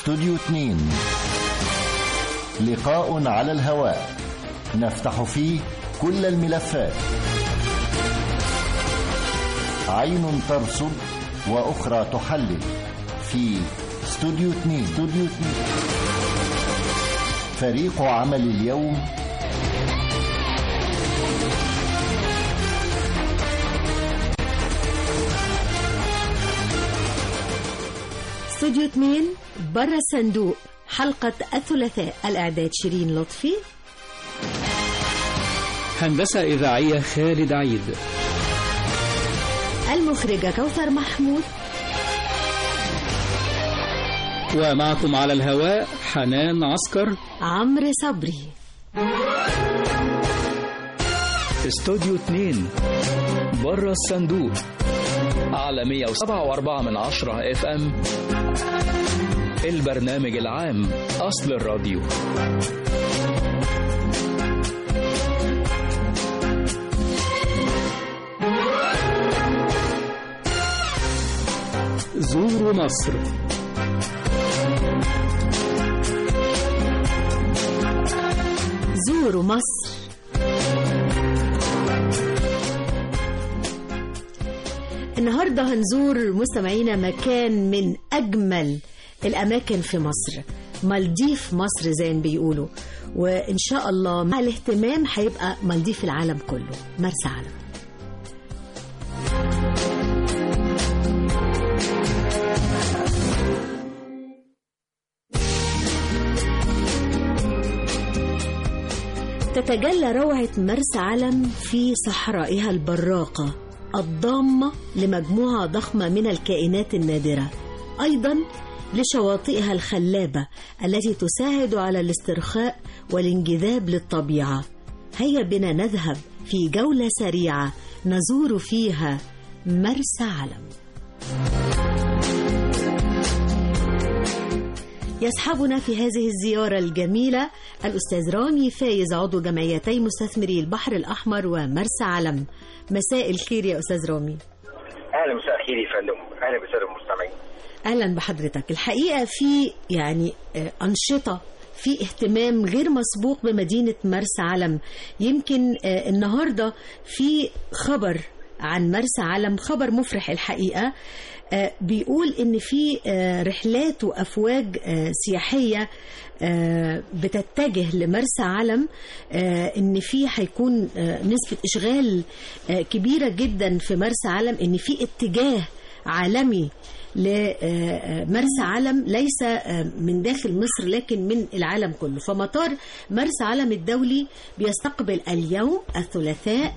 استوديو 2 لقاء على الهواء نفتح فيه كل الملفات عين ترصد وأخرى تحلل في استوديو 2 استوديو 2 فريق عمل اليوم استوديو 2 برا الصندوق حلقة الثلاثاء الإعداد شيرين لطفي هندسة إذاعية خالد عيد المخرجة كوثر محمود ومعكم على الهواء حنان عسكر عمرو صبري استوديو 2 بره الصندوق على 107.4 من عشرة اف ام البرنامج العام أصل الراديو زوروا مصر زوروا مصر النهاردة هنزور مستمعينا مكان من أجمل الأماكن في مصر مالديف مصر زي ما بيقولوا وإن شاء الله مع الاهتمام هيبقى مالديف العالم كله مرسى علم تتجلى روعة مرسى علم في صحرائها البراقة الضامة لمجموعة ضخمة من الكائنات النادرة أيضا لشواطئها الخلابة التي تساعد على الاسترخاء والانجذاب للطبيعة هيا بنا نذهب في جولة سريعة نزور فيها مرسى علم يصحبنا في هذه الزيارة الجميلة الأستاذ رامي فايز عضو جمعيتي مستثمري البحر الأحمر ومرسى علم مساء الخير يا أستاذ رامي اهلا مساء الخير يا فندم اهلا بالساده المستمعين أهلا بحضرتك الحقيقة في يعني آه، أنشطة في اهتمام غير مسبوق بمدينة مرسى علم يمكن آه، النهاردة في خبر عن مرسى علم خبر مفرح الحقيقة آه، بيقول ان في آه، رحلات وافواج آه، سياحيه آه، بتتجه لمرسى علم آه، ان في هيكون آه، نسبه اشغال آه، كبيره جدا في مرسى علم ان في اتجاه عالمي لمرسى علم ليس آه، من داخل مصر لكن من العالم كله فمطار مرسى علم الدولي بيستقبل اليوم الثلاثاء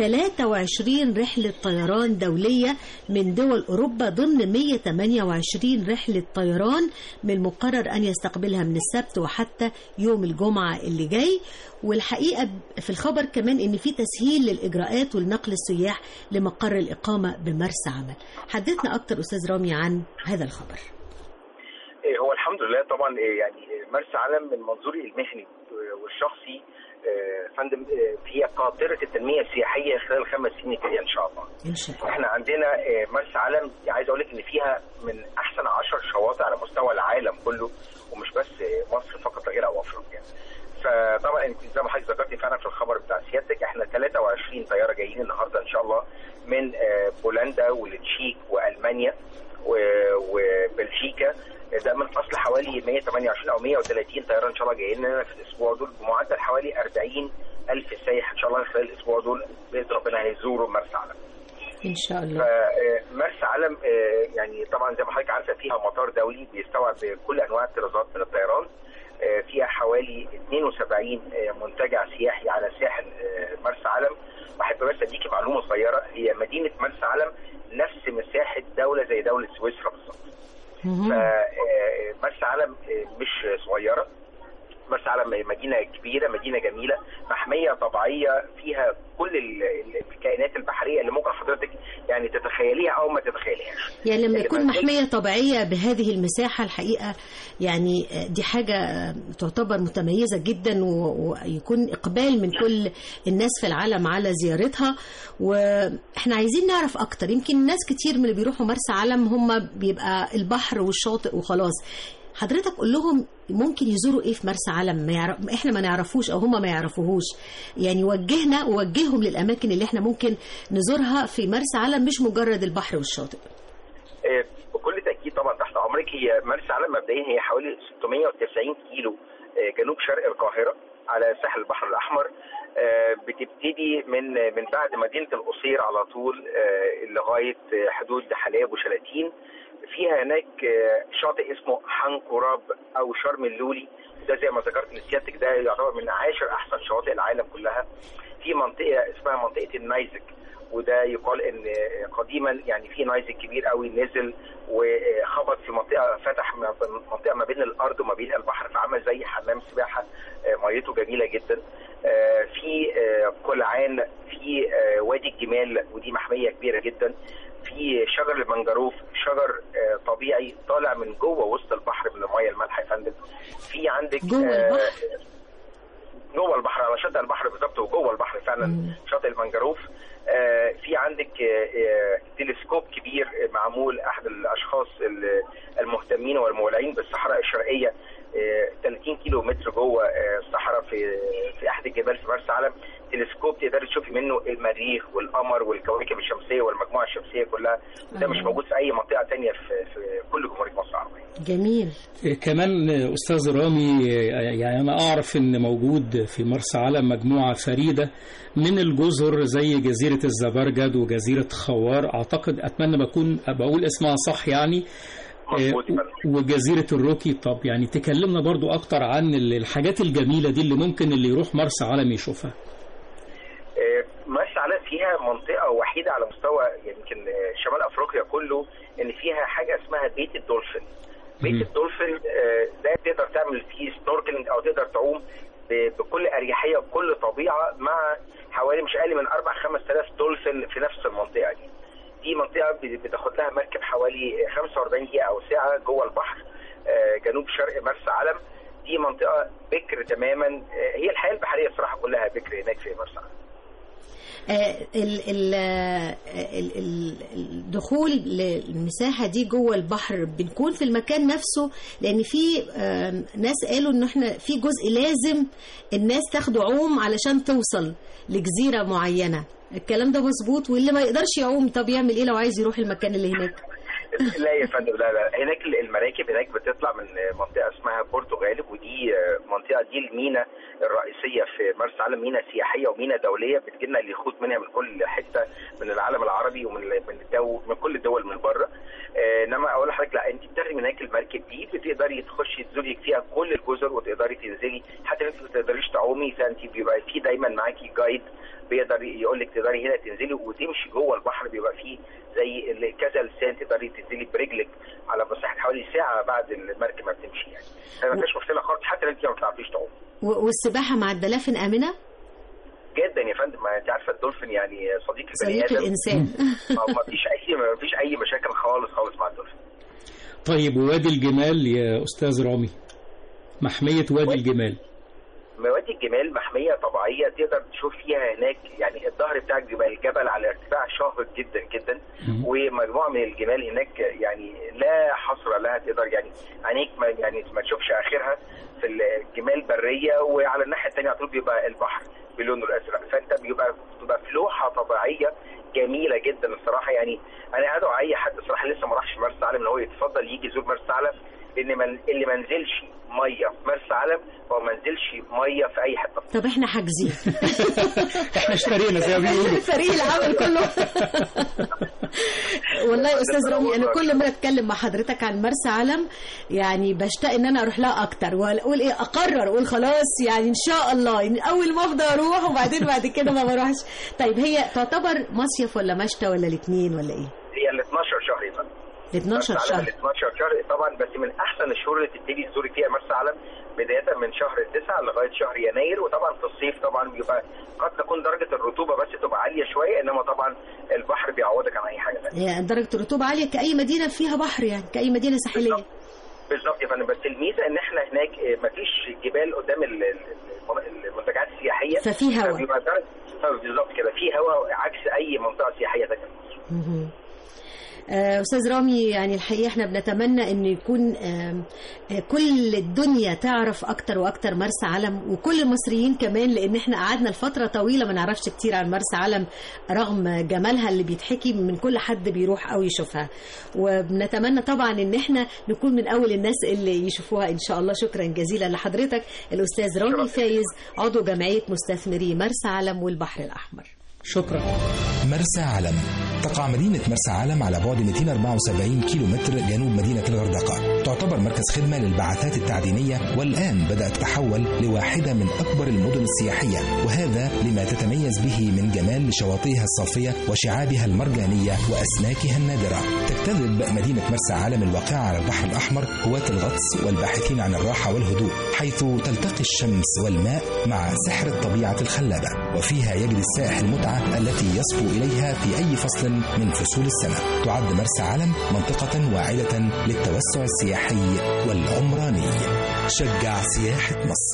23 رحلة طيران دولية من دول أوروبا ضمن 128 رحلة طيران من المقرر أن يستقبلها من السبت وحتى يوم الجمعة اللي جاي والحقيقة في الخبر كمان ان في تسهيل للإجراءات والنقل السياح لمقر الإقامة بمرسى علم حدثنا أكتر أستاذ رامي عن هذا الخبر إيه هو الحمد لله طبعا إيه يعني مرسى علم من منظوري المهني والشخصي آه، فندم آه، هي قاطره التنميه السياحيه خلال الخمس سنين الجايه ان شاء الله. إن شاء الله احنا عندنا آه، مرسى علم عايز اقول لك ان فيها من احسن 10 شواطئ على مستوى العالم كله ومش بس آه، مصر فقط لا غير او افريقيا. فطبعا انت زي ما حضرتك ذكرتي فعلا في الخبر بتاع سيادتك احنا 23 طياره جايين النهارده ان شاء الله من آه، بولندا والتشيك والمانيا و- وبلجيكا ده من اصل حوالي 128 او 130 طياره ان شاء الله جايين لنا في الاسبوع دول بمعدل حوالي 40 الف سايح ان شاء الله خلال الاسبوع دول باذن ربنا هيزوروا مرسى علم. إن شاء الله فمرسى علم آه، يعني طبعا زي ما حضرتك عارفه فيها مطار دولي بيستوعب كل انواع الطرازات من الطيران آه، فيها حوالي 72 آه، منتجع سياحي على ساحل آه، مرسى علم واحب بس اديكي معلومه صغيره هي مدينه مرسى علم نفس مساحه دوله زي دوله سويسرا بالظبط مهم. فمرسى علم آه، مش صغيره مرسى علم مدينه كبيره مدينه جميله محميه طبيعيه فيها كل ال- ال- الكائنات البحريه اللي ممكن حضرتك يعني تتخيليها او ما تتخيليهاش يعني لما اللي يكون ما زالت- محمية طبيعية بهذه المساحة الحقيقة يعني دي حاجة تعتبر متميزة جدا و- ويكون إقبال من كل الناس في العالم على زيارتها وإحنا عايزين نعرف أكتر يمكن ناس كتير من اللي بيروحوا مرسى علم هم بيبقى البحر والشاطئ وخلاص حضرتك قول لهم ممكن يزوروا ايه في مرسى علم ما يعرف... احنا ما نعرفوش او هم ما يعرفوهوش يعني وجهنا ووجههم للاماكن اللي احنا ممكن نزورها في مرسى علم مش مجرد البحر والشاطئ آه، بكل تاكيد طبعا تحت امرك هي مرسى علم مبدئيا هي حوالي 690 كيلو آه، جنوب شرق القاهره على ساحل البحر الاحمر آه، بتبتدي من من بعد مدينه القصير على طول آه، لغايه آه، حدود حلاب وشلاتين فيها هناك آه، شاطئ اسمه حنكراب او شرم اللولي ده زي ما ذكرت لسيادتك ده يعتبر من عاشر احسن شواطئ العالم كلها في منطقه اسمها منطقه النايزك وده يقال ان قديما يعني في نايزك كبير قوي نزل وخبط في منطقه فتح ما- منطقه ما بين الارض وما بين البحر فعمل زي حمام سباحه آه، ميته جميله جدا آه، في آه، قلعان في آه، وادي الجمال ودي محميه كبيره جدا في شجر المنجروف شجر آه، طبيعي طالع من جوه وسط البحر من الميه المالحه يا فندم في عندك جوه آه، البحر؟ جوه البحر على شاطئ البحر بالظبط وجوه البحر فعلا مم. شاطئ المنجروف آه، في عندك آه، آه، تلسكوب كبير آه، معمول احد الاشخاص ال- المهتمين والمولعين بالصحراء الشرقيه آه، 30 كيلو متر جوه آه، الصحراء في في احد الجبال في مرسى علم تلسكوب تقدري تشوفي منه المريخ والقمر والكواكب الشمسيه والمجموعه الشمسيه كلها ده مش آه. موجود في اي منطقه تانية في في كل جمهوريه مصر العربيه جميل كمان أستاذ رامي يعني أنا أعرف إن موجود في مرسى علم مجموعة فريدة من الجزر زي جزيرة الزبرجد وجزيرة خوار أعتقد أتمنى بكون بقول اسمها صح يعني مظبوط يا آه، فندم. وجزيرة الروكي طب يعني تكلمنا برضو أكتر عن الحاجات الجميلة دي اللي ممكن اللي يروح مرسى علم يشوفها آه، مرسى علم فيها منطقة وحيدة على مستوى يمكن آه، شمال أفريقيا كله إن فيها حاجة اسمها بيت الدولفين. بيت مم. الدولفين آه، ده تقدر تعمل فيه سنوركلينج أو تقدر تعوم ب- بكل أريحية وكل طبيعة مع حوالي مش أقل من 4 5000 دولفين في نفس المنطقة دي. دي منطقة ب- بتاخد لها مركب حوالي 45 دقيقة أو ساعة جوه البحر آه، جنوب شرق مرسى علم. دي منطقة بكر تماما آه، هي الحياة البحرية الصراحة كلها بكر هناك في مرسى علم. آه، ال- ال- آه، ال- ال- الدخول للمساحة دي جوه البحر بنكون في المكان نفسه لأن في آه، ناس قالوا إن إحنا في جزء لازم الناس تاخده عوم علشان توصل لجزيرة معينة الكلام ده مظبوط واللي ما يقدرش يعوم طب يعمل إيه لو عايز يروح المكان اللي هناك لا يا فندم لا لا هناك المراكب هناك بتطلع من منطقه اسمها بورتو غالب ودي منطقه دي المينا الرئيسيه في مرسى علم مينا سياحيه ومينا دوليه بتجيلنا اليخوت منها من كل حته من العالم العربي ومن من الدو من كل الدول من بره آه، انما اقول لحضرتك لا انت بتاخدي من هناك المركب دي بتقدري تخشي تزوري فيها كل الجزر وتقدري تنزلي حتى انت ما تقدريش تعومي فانت بيبقى في دايما معاكي جايد بيقدر يقول لك تقدري هنا تنزلي وتمشي جوه البحر بيبقى فيه زي ال- كذا لسان تقدري تنزلي برجلك على مساحه حوالي ساعه بعد المركب ما بتمشي يعني فما فيش مشكله خالص حتى لو انت ما بتعرفيش تعومي و- والسباحة مع الدلافين آمنة جدا يا فندم ما انت عارفه الدولفين يعني صديق البني صديق ادم الإنسان ما فيش اي ما فيش اي مشاكل خالص خالص مع الدولفين طيب ووادي الجمال يا أستاذ رامي محمية وادي الجمال موادي الجمال محمية طبيعية تقدر تشوف فيها هناك يعني الظهر بتاعك بيبقى الجبل على ارتفاع شاهق جدا جدا مم. ومجموعة من الجمال هناك يعني لا حصر لها تقدر يعني عينيك ما يعني ما تشوفش آخرها في الجمال برية وعلى الناحية التانية على طول بيبقى البحر بلونه الأزرق فأنت بيبقى بتبقى في لوحة طبيعية جميلة جدا الصراحة يعني أنا أدعو أي حد صراحة لسه ما راحش مرسى علم إن هو يتفضل يجي يزور مرسى علم لأن من اللي ما نزلش مية في مرسى علم هو ما نزلش مية في أي حتة طب احنا حاجزين احنا اشترينا زي ما بيقولوا فريق العمل كله والله يا استاذ رامي انا كل ما اتكلم مع حضرتك عن مرسى علم يعني بشتاق ان انا اروح لها اكتر واقول ايه اقرر اقول خلاص يعني ان شاء الله يعني اول ما افضى اروح وبعدين بعد كده ما بروحش طيب هي تعتبر مصيف ولا مشتى ولا الاثنين ولا ايه؟ هي ال 12 شهر يا فندم ال 12 مرسى علم شهر ال 12 شهر طبعا بس من احسن الشهور اللي تبتدي تزوري فيها مرسى علم بدايه من شهر 9 لغايه شهر يناير وطبعا في الصيف طبعا بيبقى قد تكون درجه الرطوبه بس تبقى عاليه شويه انما طبعا البحر بيعوضك عن اي حاجه ثانيه هي درجه الرطوبه عاليه كاي مدينه فيها بحر يعني كاي مدينه ساحليه بالظبط يا فندم بس الميزه ان احنا هناك آه، مفيش جبال قدام ال- ال- ال- المنتجعات السياحيه ففي هوا. فبيبقى درجة- آه، بالظبط كده في هواء عكس اي منطقه سياحيه ثانيه مهم. آه، استاذ رامي يعني الحقيقه احنا بنتمنى ان يكون آم، آه، كل الدنيا تعرف اكتر واكتر مرسى علم وكل المصريين كمان لان احنا قعدنا لفتره طويله ما نعرفش كتير عن مرسى علم رغم جمالها اللي بيتحكي من كل حد بيروح او يشوفها وبنتمنى طبعا ان احنا نكون من اول الناس اللي يشوفوها ان شاء الله شكرا جزيلا لحضرتك الاستاذ رامي فايز عضو جمعيه مستثمري مرسى علم والبحر الاحمر شكرا مرسى علم تقع مدينة مرسى علم على بعد 274 كيلو متر جنوب مدينة الغردقة تعتبر مركز خدمة للبعثات التعدينية والآن بدأت تتحول لواحدة من أكبر المدن السياحية وهذا لما تتميز به من جمال لشواطئها الصافية وشعابها المرجانية وأسماكها النادرة تجتذب مدينة مرسى علم الواقعة على البحر الأحمر هواة الغطس والباحثين عن الراحة والهدوء حيث تلتقي الشمس والماء مع سحر الطبيعة الخلابة وفيها يجري السائح المتعة التي يصفو إليها في أي فصل من فصول السنة تعد مرسى علم منطقة واعدة للتوسع السياحي والعمراني شجع سياحة مصر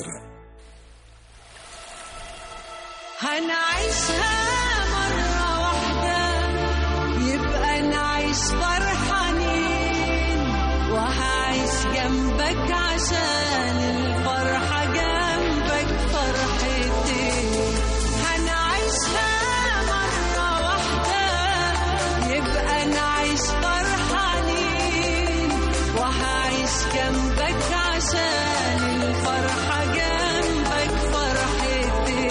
هنعيشها مرة واحدة يبقى نعيش فرحانين وهعيش جنبك عشان الفرحة جنبك فرحتي هنعيشها مرة واحدة يبقى نعيش فرحانين وهعيش جنبك عشان الفرحة جنبك فرحتي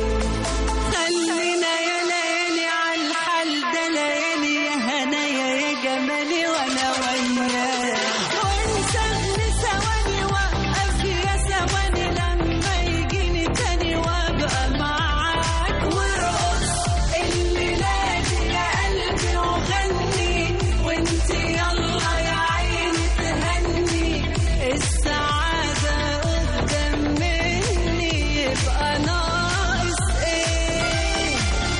خلينا يا ليالي على الحال ده ليالي يا هنايا يا جمالي وانا وياك ونسهل ثواني وقف يا ثواني لما يجيني تاني وابقى معاك وارقص الليلادي يا قلبي وغني وانت يلا يا عيني تهني السعادة قدام مني يبقى ناقص ايه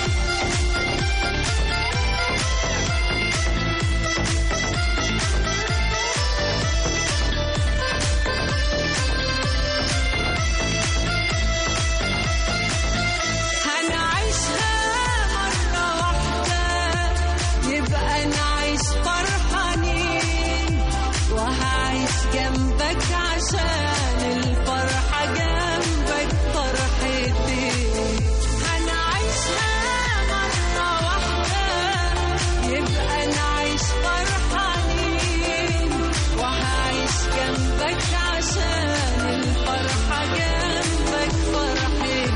هنعيشها مرة واحدة يبقى نعيش فرحانين وهعيش جنبك عشان الفرحة جنبك فرحتي هنعيشها مرة واحدة يبقى نعيش فرحانين وهعيش جنبك عشان الفرحة جنبك فرحتي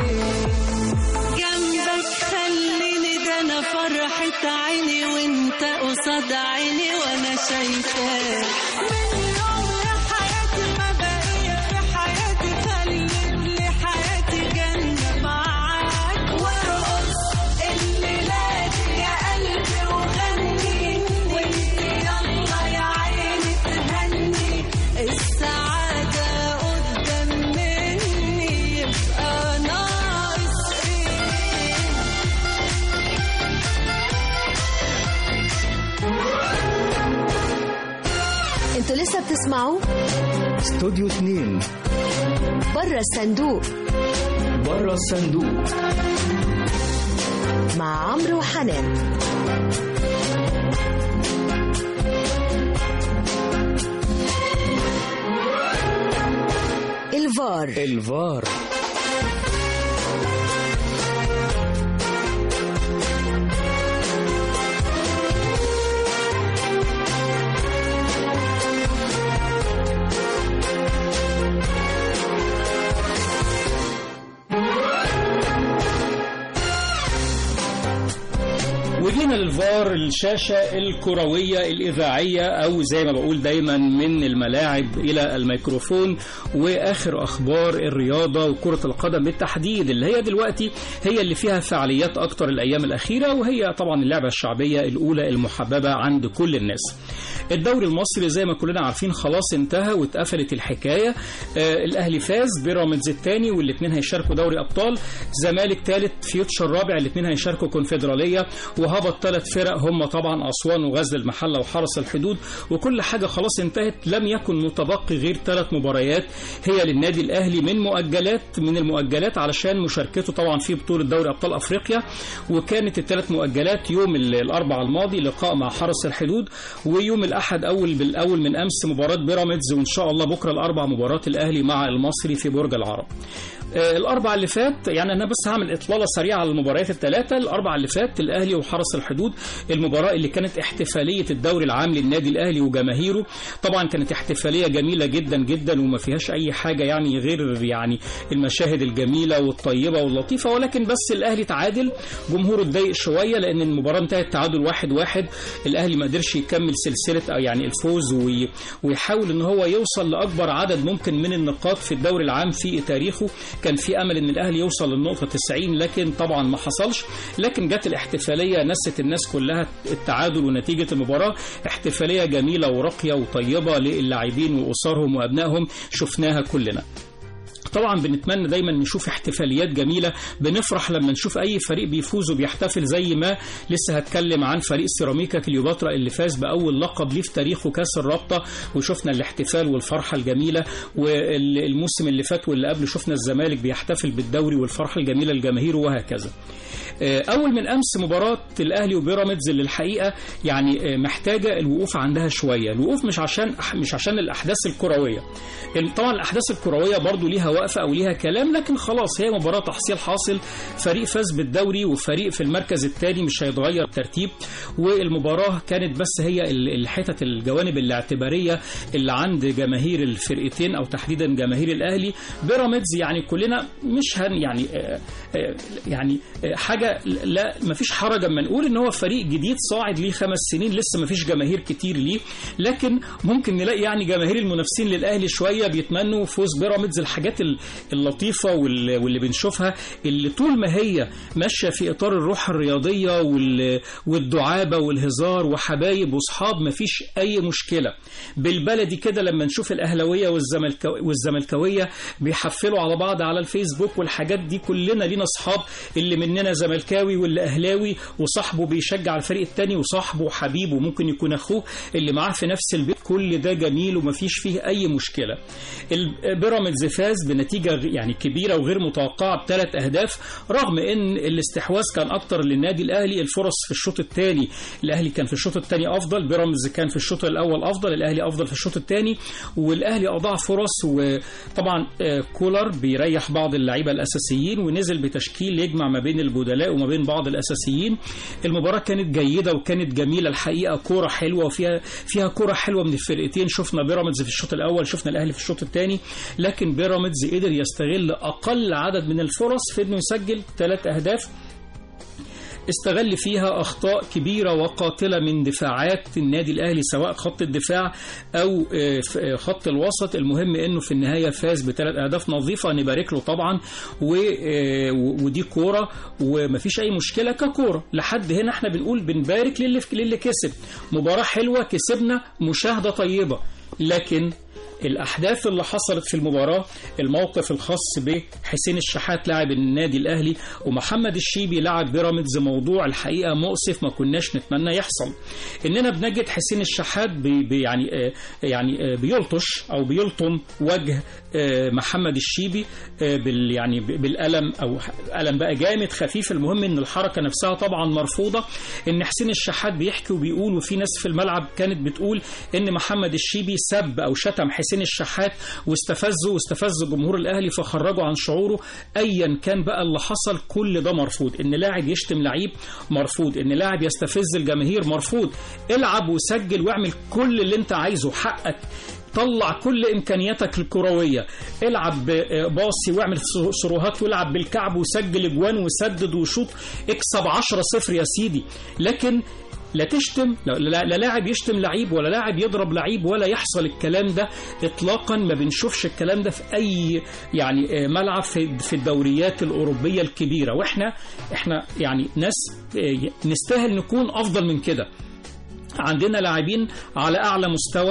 جنبك خليني ده انا فرحة عيني وانت قصاد عيني وانا شايفاك من يوم لحياتي ما بقيت في حياتي خلي لي حياتي جنة معاك وارقص الليلادي يا قلبي وغني وانت يلا يا عيني تهني السعادة قدام مني يبقى ناقص ايه انتوا لسه بتسمعوا استوديو 2 بره الصندوق بره الصندوق مع عمرو وحنان الفار الفار وجينا للفار الشاشة الكروية الإذاعية أو زي ما بقول دايما من الملاعب إلى الميكروفون وآخر أخبار الرياضة وكرة القدم بالتحديد اللي هي دلوقتي هي اللي فيها فعاليات أكتر الأيام الأخيرة وهي طبعا اللعبة الشعبية الأولى المحببة عند كل الناس الدوري المصري زي ما كلنا عارفين خلاص انتهى واتقفلت الحكايه آه الاهلي فاز بيراميدز الثاني والاثنين هيشاركوا دوري ابطال زمالك ثالث فيوتشر رابع الاثنين هيشاركوا كونفدراليه وهبط ثلاث فرق هم طبعا أسوان وغزل المحلة وحرس الحدود وكل حاجة خلاص انتهت لم يكن متبقي غير ثلاث مباريات هي للنادي الأهلي من مؤجلات من المؤجلات علشان مشاركته طبعا في بطولة دوري أبطال أفريقيا وكانت الثلاث مؤجلات يوم ال- الأربعاء الماضي لقاء مع حرس الحدود ويوم الأحد أول بالأول من أمس مباراة بيراميدز وإن شاء الله بكرة الأربع مباراة الأهلي مع المصري في برج العرب آه، الأربع اللي فات يعني أنا بس هعمل إطلالة سريعة على المباريات الثلاثة الأربع اللي فات الأهلي وحرس الحدود المباراة اللي كانت احتفالية الدوري العام للنادي الأهلي وجماهيره طبعا كانت احتفالية جميلة جدا جدا وما فيهاش أي حاجة يعني غير يعني المشاهد الجميلة والطيبة واللطيفة ولكن بس الأهلي تعادل جمهوره اتضايق شوية لأن المباراة انتهت تعادل واحد واحد الأهلي ما قدرش يكمل سلسلة أو يعني الفوز وي- ويحاول إن هو يوصل لأكبر عدد ممكن من النقاط في الدوري العام في تاريخه كان في امل ان الاهلي يوصل للنقطه 90 لكن طبعا ما حصلش لكن جت الاحتفاليه نست الناس كلها التعادل ونتيجه المباراه احتفاليه جميله وراقيه وطيبه للاعبين واسرهم وابنائهم شفناها كلنا طبعا بنتمنى دايما نشوف احتفاليات جميله بنفرح لما نشوف اي فريق بيفوز وبيحتفل زي ما لسه هتكلم عن فريق سيراميكا كليوباترا اللي فاز باول لقب ليه في تاريخه كاس الرابطه وشفنا الاحتفال والفرحه الجميله والموسم اللي فات واللي قبله شفنا الزمالك بيحتفل بالدوري والفرحه الجميله لجماهيره وهكذا اول من امس مباراه الاهلي وبيراميدز اللي الحقيقه يعني محتاجه الوقوف عندها شويه الوقوف مش عشان مش عشان الاحداث الكرويه طبعا الاحداث الكرويه برضو ليها وقفه او ليها كلام لكن خلاص هي مباراه تحصيل حاصل فريق فاز بالدوري وفريق في المركز الثاني مش هيتغير الترتيب والمباراه كانت بس هي الحتت الجوانب الاعتباريه اللي عند جماهير الفرقتين او تحديدا جماهير الاهلي بيراميدز يعني كلنا مش هن يعني يعني حاجه لا ما فيش حرج اما نقول ان هو فريق جديد صاعد ليه خمس سنين لسه ما فيش جماهير كتير ليه لكن ممكن نلاقي يعني جماهير المنافسين للاهلي شويه بيتمنوا فوز بيراميدز الحاجات اللطيفه واللي بنشوفها اللي طول ما هي ماشيه في اطار الروح الرياضيه والدعابه والهزار وحبايب واصحاب ما فيش اي مشكله بالبلدي كده لما نشوف الاهلاويه والزملكاويه بيحفلوا على بعض على الفيسبوك والحاجات دي كلنا لينا اصحاب اللي مننا زملكاوي واللي اهلاوي وصاحبه بيشجع الفريق التاني وصاحبه وحبيبه ممكن يكون اخوه اللي معاه في نفس البيت كل ده جميل ومفيش فيه اي مشكله بيراميدز فاز بنتيجه يعني كبيره وغير متوقعه بثلاث اهداف رغم ان الاستحواذ كان اكتر للنادي الاهلي الفرص في الشوط الثاني الاهلي كان في الشوط الثاني افضل بيراميدز كان في الشوط الاول افضل الاهلي افضل في الشوط الثاني والاهلي اضاع فرص وطبعا كولر بيريح بعض اللعيبه الاساسيين ونزل بتشكيل يجمع ما بين البدلاء وما بين بعض الاساسيين المباراه كانت جيده وكانت جميله الحقيقه كوره حلوه وفيها فيها كوره حلوه من الفرقتين شفنا بيراميدز في الشوط الاول شفنا الاهلي في الشوط الثاني لكن بيراميدز قدر يستغل اقل عدد من الفرص في انه يسجل ثلاث اهداف استغل فيها أخطاء كبيرة وقاتلة من دفاعات النادي الأهلي سواء خط الدفاع أو خط الوسط المهم أنه في النهاية فاز بثلاث أهداف نظيفة نبارك له طبعا ودي كورة ومفيش أي مشكلة ككورة لحد هنا احنا بنقول بنبارك للي, للي كسب مباراة حلوة كسبنا مشاهدة طيبة لكن الأحداث اللي حصلت في المباراة الموقف الخاص بحسين الشحات لاعب النادي الأهلي ومحمد الشيبي لاعب بيراميدز موضوع الحقيقة مؤسف ما كناش نتمنى يحصل إننا بنجد حسين الشحات بي بي يعني يعني بيلطش أو بيلطم وجه محمد الشيبي بال يعني بالقلم أو قلم بقى جامد خفيف المهم إن الحركة نفسها طبعا مرفوضة إن حسين الشحات بيحكي وبيقول وفي ناس في الملعب كانت بتقول إن محمد الشيبي سب أو شتم حسين الشحات واستفزه واستفز جمهور الاهلي فخرجوا عن شعوره ايا كان بقى اللي حصل كل ده مرفوض ان لاعب يشتم لعيب مرفوض ان لاعب يستفز الجماهير مرفوض العب وسجل واعمل كل اللي انت عايزه حقك طلع كل امكانياتك الكرويه العب باصي واعمل سروهات والعب بالكعب وسجل اجوان وسدد وشوط اكسب 10 0 يا سيدي لكن لا تشتم لا لاعب يشتم لعيب ولا لاعب يضرب لعيب ولا يحصل الكلام ده اطلاقا ما بنشوفش الكلام ده في اي يعني ملعب في في الدوريات الاوروبيه الكبيره واحنا احنا يعني ناس نستاهل نكون افضل من كده عندنا لاعبين على اعلى مستوى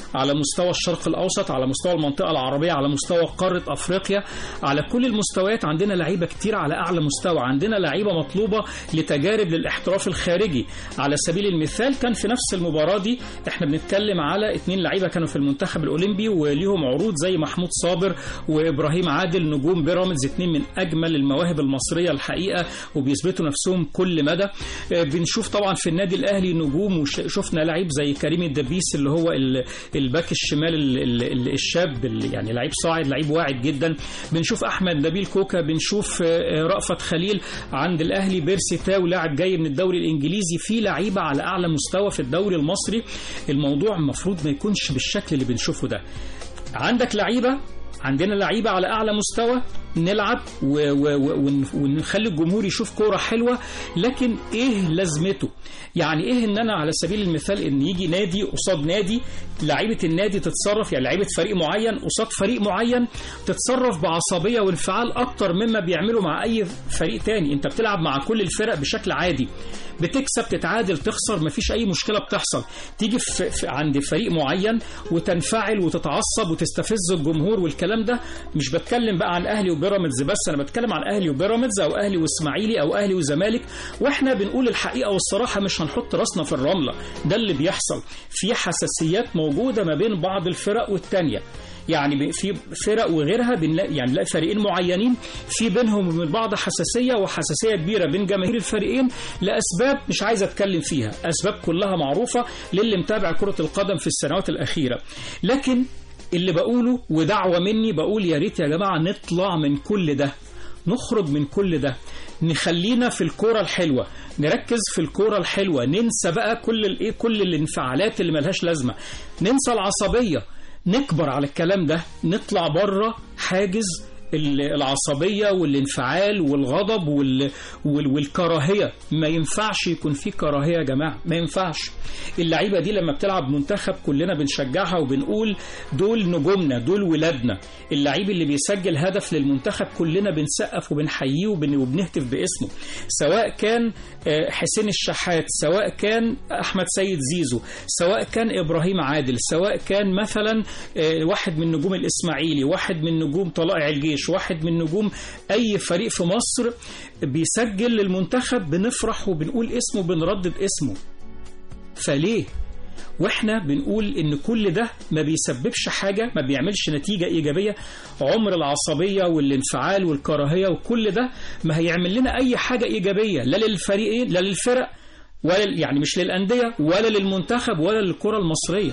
على مستوى الشرق الاوسط على مستوى المنطقه العربيه على مستوى قاره افريقيا على كل المستويات عندنا لعيبه كتير على اعلى مستوى عندنا لعيبه مطلوبه لتجارب للاحتراف الخارجي على سبيل المثال كان في نفس المباراه دي احنا بنتكلم على اثنين لعيبه كانوا في المنتخب الاولمبي وليهم عروض زي محمود صابر وابراهيم عادل نجوم بيراميدز اثنين من اجمل المواهب المصريه الحقيقه وبيثبتوا نفسهم كل مدى آه، بنشوف طبعا في النادي الاهلي نجوم وشفنا لعيب زي كريم الدبيس اللي هو ال- الباك الشمال ال- ال- ال- الشاب اللي يعني لعيب صاعد لعيب واعد جدا بنشوف احمد نبيل كوكا بنشوف آه، آه، رأفت خليل عند الاهلي بيرسي تاو لاعب جاي من الدوري الانجليزي في لعيبه على اعلى مستوى في الدوري المصري الموضوع المفروض ما يكونش بالشكل اللي بنشوفه ده عندك لعيبه عندنا لعيبه على اعلى مستوى نلعب و و و ون- ونخلي الجمهور يشوف كوره حلوه لكن ايه لازمته يعني ايه ان انا على سبيل المثال ان يجي نادي قصاد نادي لعيبه النادي تتصرف يعني لعيبه فريق معين قصاد فريق معين تتصرف بعصبيه وانفعال اكتر مما بيعملوا مع اي فريق تاني انت بتلعب مع كل الفرق بشكل عادي بتكسب تتعادل تخسر مفيش اي مشكله بتحصل تيجي في في عند فريق معين وتنفعل وتتعصب وتستفز الجمهور والكلام ده مش بتكلم بقى عن اهلي وبيراميدز بس انا بتكلم عن اهلي وبيراميدز او اهلي واسماعيلي او اهلي وزمالك واحنا بنقول الحقيقه والصراحه مش هنحط راسنا في الرمله ده اللي بيحصل في حساسيات موجوده ما بين بعض الفرق والتانيه يعني في فرق وغيرها بنلاقي يعني نلاقي فريقين معينين في بينهم وبين بعض حساسيه وحساسيه كبيره بين جماهير الفريقين لاسباب مش عايز اتكلم فيها، اسباب كلها معروفه للي متابع كره القدم في السنوات الاخيره. لكن اللي بقوله ودعوه مني بقول يا ريت يا جماعه نطلع من كل ده. نخرج من كل ده نخلينا في الكوره الحلوه نركز في الكوره الحلوه ننسى بقى كل الايه كل الانفعالات اللي ملهاش لازمه ننسى العصبيه نكبر على الكلام ده نطلع بره حاجز ال- العصبية والانفعال والغضب وال... وال... والكراهية ما ينفعش يكون في كراهية يا جماعة ما ينفعش اللعيبة دي لما بتلعب منتخب كلنا بنشجعها وبنقول دول نجومنا دول ولادنا اللعيب اللي بيسجل هدف للمنتخب كلنا بنسقف وبنحييه وبن... وبنهتف باسمه سواء كان آه، حسين الشحات سواء كان أحمد سيد زيزو سواء كان إبراهيم عادل سواء كان مثلا آه، واحد من نجوم الإسماعيلي واحد من نجوم طلائع الجيش واحد من نجوم أي فريق في مصر بيسجل للمنتخب بنفرح وبنقول اسمه بنردد اسمه فليه واحنا بنقول ان كل ده ما بيسببش حاجه ما بيعملش نتيجه ايجابيه عمر العصبيه والانفعال والكراهيه وكل ده ما هيعمل لنا اي حاجه ايجابيه لا للفريقين لا للفرق ولا يعني مش للانديه ولا للمنتخب ولا للكره المصريه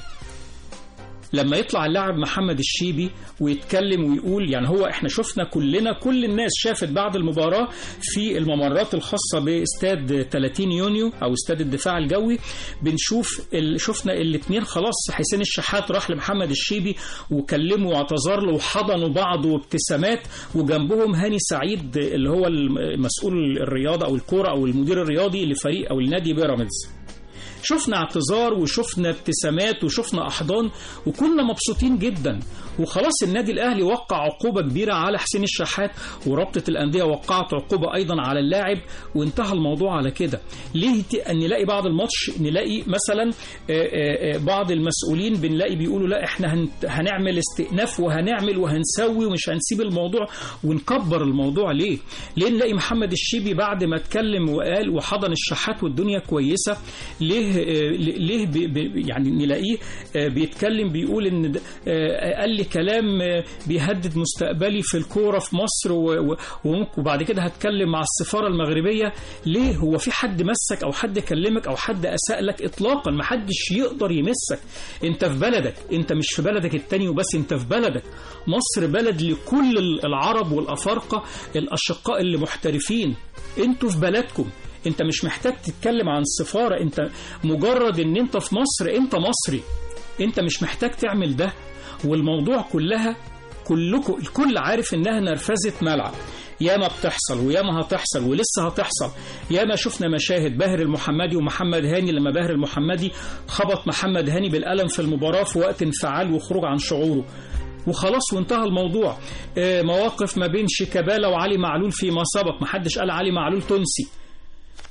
لما يطلع اللاعب محمد الشيبي ويتكلم ويقول يعني هو احنا شفنا كلنا كل الناس شافت بعد المباراة في الممرات الخاصة باستاد 30 يونيو او استاد الدفاع الجوي بنشوف ال... شفنا الاثنين خلاص حسين الشحات راح لمحمد الشيبي وكلمه واعتذر له وحضنوا بعض وابتسامات وجنبهم هاني سعيد اللي هو المسؤول الرياضة او الكورة او المدير الرياضي لفريق او النادي بيراميدز شفنا اعتذار وشفنا ابتسامات وشفنا احضان وكنا مبسوطين جدا وخلاص النادي الاهلي وقع عقوبه كبيره على حسين الشحات ورابطه الانديه وقعت عقوبه ايضا على اللاعب وانتهى الموضوع على كده ليه ت- ان نلاقي بعض الماتش نلاقي مثلا آه، آه، آه، بعض المسؤولين بنلاقي بيقولوا لا احنا هن- هنعمل استئناف وهنعمل وهنسوي ومش هنسيب الموضوع ونكبر الموضوع ليه ليه نلاقي محمد الشيبي بعد ما اتكلم وقال وحضن الشحات والدنيا كويسه ليه آه، ليه بي بي يعني نلاقيه آه، بيتكلم بيقول ان ده- آه، قال لي كلام آه، بيهدد مستقبلي في الكوره في مصر و- و- وممكن- وبعد كده هتكلم مع السفاره المغربيه ليه هو في حد مسك او حد كلمك او حد اساء لك اطلاقا ما حدش يقدر يمسك انت في بلدك انت مش في بلدك التاني وبس انت في بلدك مصر بلد لكل العرب والافارقه الاشقاء اللي محترفين انتوا في بلدكم انت مش محتاج تتكلم عن السفاره انت مجرد ان انت في مصر انت مصري انت مش محتاج تعمل ده والموضوع كلها كلكم الكل عارف انها نرفزه ملعب ياما بتحصل وياما هتحصل ولسه هتحصل ياما شفنا مشاهد باهر المحمدي ومحمد هاني لما باهر المحمدي خبط محمد هاني بالقلم في المباراة في وقت انفعال وخروج عن شعوره وخلاص وانتهى الموضوع آه، مواقف ما بين شيكابالا وعلي معلول فيما سبق محدش قال علي معلول تونسي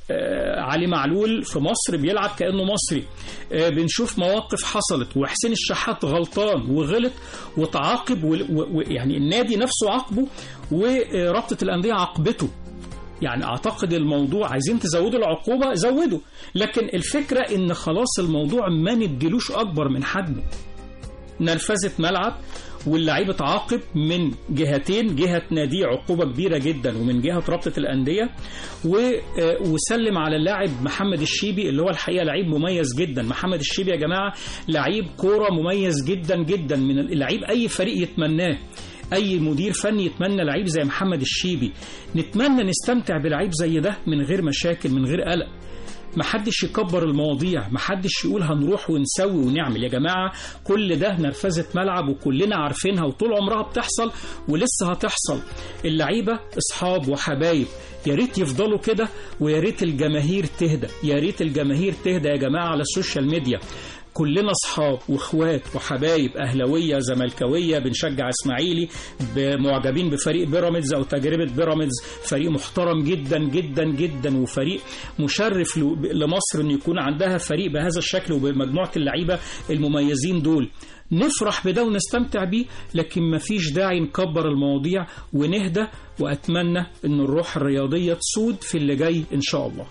آه، علي معلول في مصر بيلعب كأنه مصري آه، بنشوف مواقف حصلت وحسين الشحات غلطان وغلط وتعاقب ويعني النادي نفسه عاقبه ورابطة الأندية عاقبته يعني اعتقد الموضوع عايزين تزودوا العقوبة زودوا لكن الفكرة ان خلاص الموضوع ما نديلوش اكبر من حجمه نرفزة ملعب واللعيب اتعاقب من جهتين جهة ناديه عقوبة كبيرة جدا ومن جهة رابطة الأندية و- آه، وسلم على اللاعب محمد الشيبي اللي هو الحقيقة لعيب مميز جدا محمد الشيبي يا جماعة لعيب كورة مميز جدا جدا من اللعيب أي فريق يتمناه اي مدير فني يتمنى لعيب زي محمد الشيبي نتمنى نستمتع بلعيب زي ده من غير مشاكل من غير قلق محدش يكبر المواضيع محدش يقول هنروح ونسوي ونعمل يا جماعة كل ده نرفزة ملعب وكلنا عارفينها وطول عمرها بتحصل ولسه هتحصل اللعيبة اصحاب وحبايب يا ريت يفضلوا كده ويا ريت الجماهير تهدى يا ريت الجماهير تهدى يا جماعة على السوشيال ميديا كلنا اصحاب واخوات وحبايب اهلاويه زملكاويه بنشجع اسماعيلي معجبين بفريق بيراميدز او تجربه بيراميدز فريق محترم جدا جدا جدا وفريق مشرف ل- لمصر ان يكون عندها فريق بهذا الشكل وبمجموعه اللعيبه المميزين دول نفرح بده ونستمتع بيه لكن مفيش داعي نكبر المواضيع ونهدى واتمنى ان الروح الرياضيه تسود في اللي جاي ان شاء الله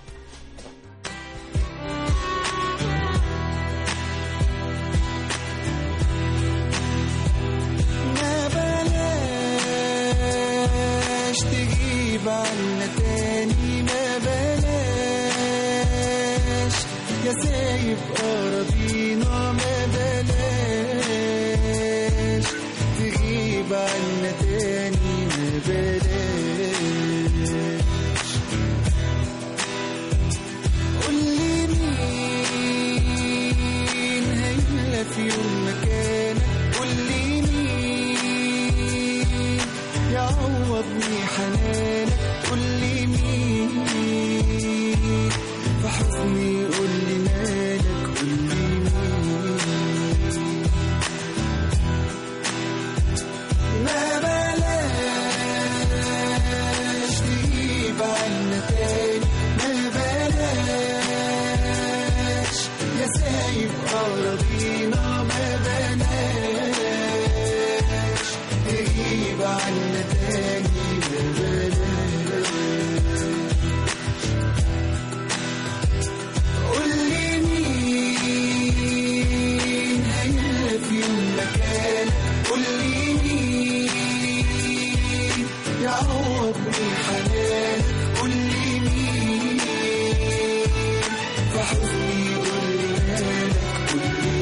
ما بلاش تجيب عنا تاني ما بلاش يا سايب أراضينا ما بلاش تغيب عنا تاني ما بلاش قولي مين هيملى في يوم مكانك قولي مين يعوضني حنانك قولي مين في حزني قولي مالك قولي مين ما بلاش تجيب عنا تاني ما بلاش يا سايب أراضينا ما بلاش تجيب عنا تاني ما بلاش قولي مين هيملى في يوم مكانك قولي مين يعوضني حنانك قولي مين في حزني قولي مالك قولي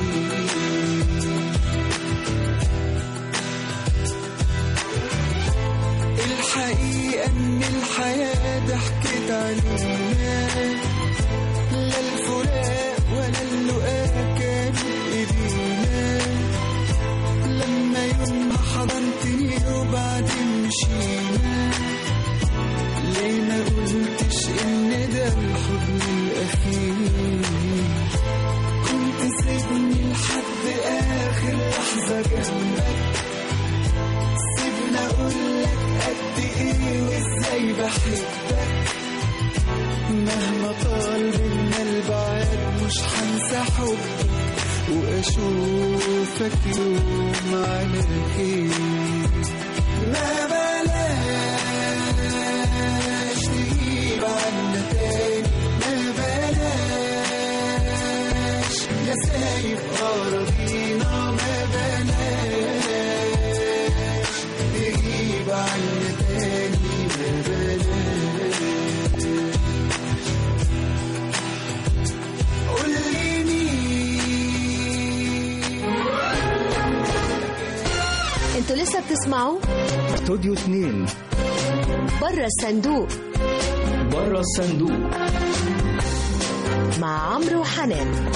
مين الحقيقة إن الحياة ضحكت علينا لا الفراق ولا اللقاء كان بإيدينا لما يوم ما حضنتني وبعدين مشينا ليه ما قلتش إن ده الحضن الأخير كنت سيبني لحد آخر لحظة جنبك سيبني أقولك قد إيه وإزاي بحبك مهما طال بينا البعاد مش هنسى حبك واشوفك يوم على خير ما بلاش تجيب عنا تاني ما بلاش يا سايب أراضينا ما بلاش تجيب عنا تاني ما بلاش قولي مين انتوا لسه بتسمعوا استوديو 2 بره الصندوق بره الصندوق مع عمرو وحنان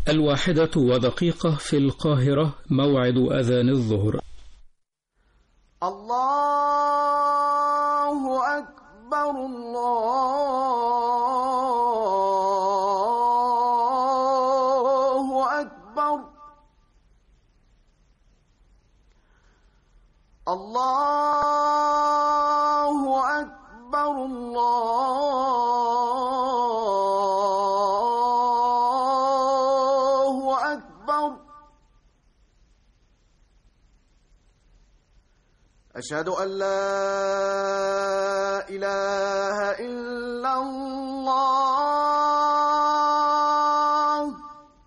الواحدة ودقيقة في القاهرة موعد أذان الظهر الله أكبر الله أكبر الله أكبر الله أكبر أشهد أن لا إله إلا الله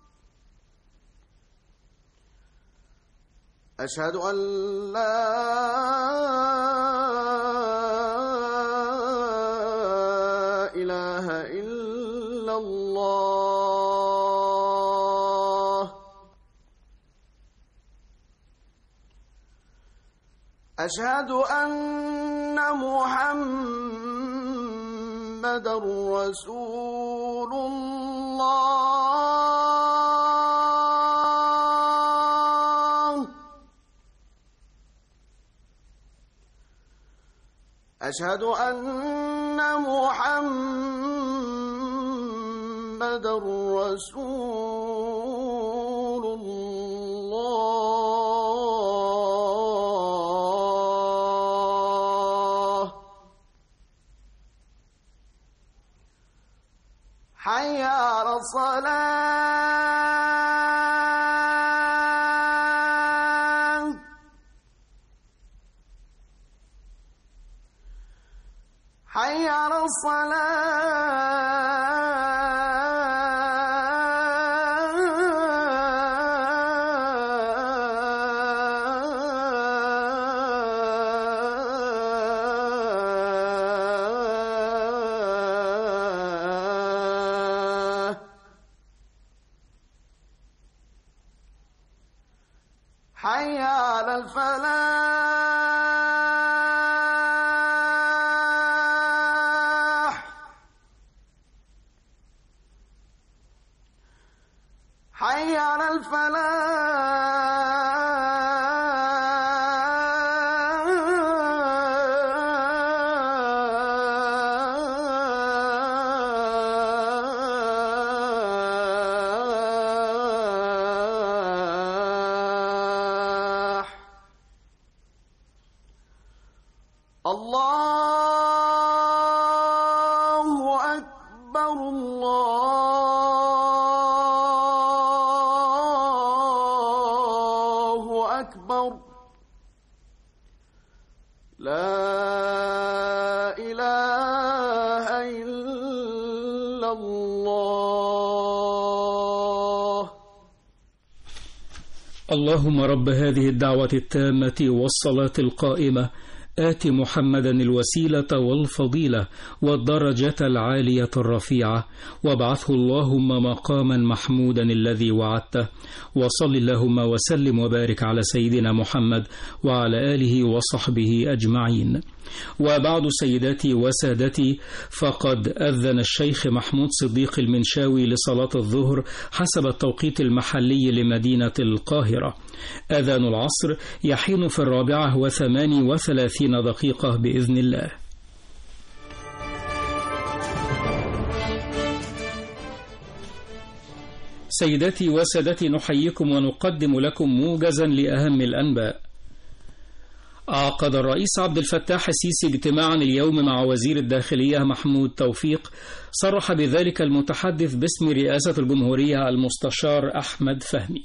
أشهد أن لا إله إلا الله أشهد أن محمد رسول الله أشهد أن محمد رسول الله حي على الصلاة حي على الصلاة حي على الفلاح حي على الفلاح الله أكبر الله أكبر لا إله إلا الله اللهم رب هذه الدعوة التامة والصلاة القائمة آت محمدا الوسيلة والفضيلة والدرجة العالية الرفيعة وابعثه اللهم مقاما محمودا الذي وعدته وصل اللهم وسلم وبارك على سيدنا محمد وعلى آله وصحبه أجمعين وبعد سيداتي وسادتي فقد أذن الشيخ محمود صديق المنشاوي لصلاة الظهر حسب التوقيت المحلي لمدينة القاهرة أذان العصر يحين في الرابعة وثماني وثلاثين دقيقة بإذن الله سيداتي وسادتي نحييكم ونقدم لكم موجزا لأهم الأنباء عقد الرئيس عبد الفتاح السيسي اجتماعا اليوم مع وزير الداخلية محمود توفيق صرح بذلك المتحدث باسم رئاسة الجمهورية المستشار أحمد فهمي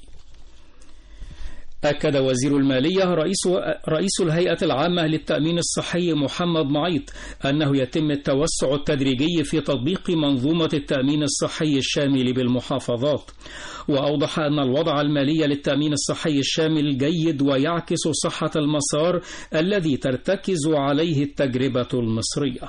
أكد وزير المالية رئيس, رئيس الهيئة العامة للتأمين الصحي محمد معيط أنه يتم التوسع التدريجي في تطبيق منظومة التأمين الصحي الشامل بالمحافظات وأوضح أن الوضع المالي للتأمين الصحي الشامل جيد ويعكس صحة المسار الذي ترتكز عليه التجربة المصرية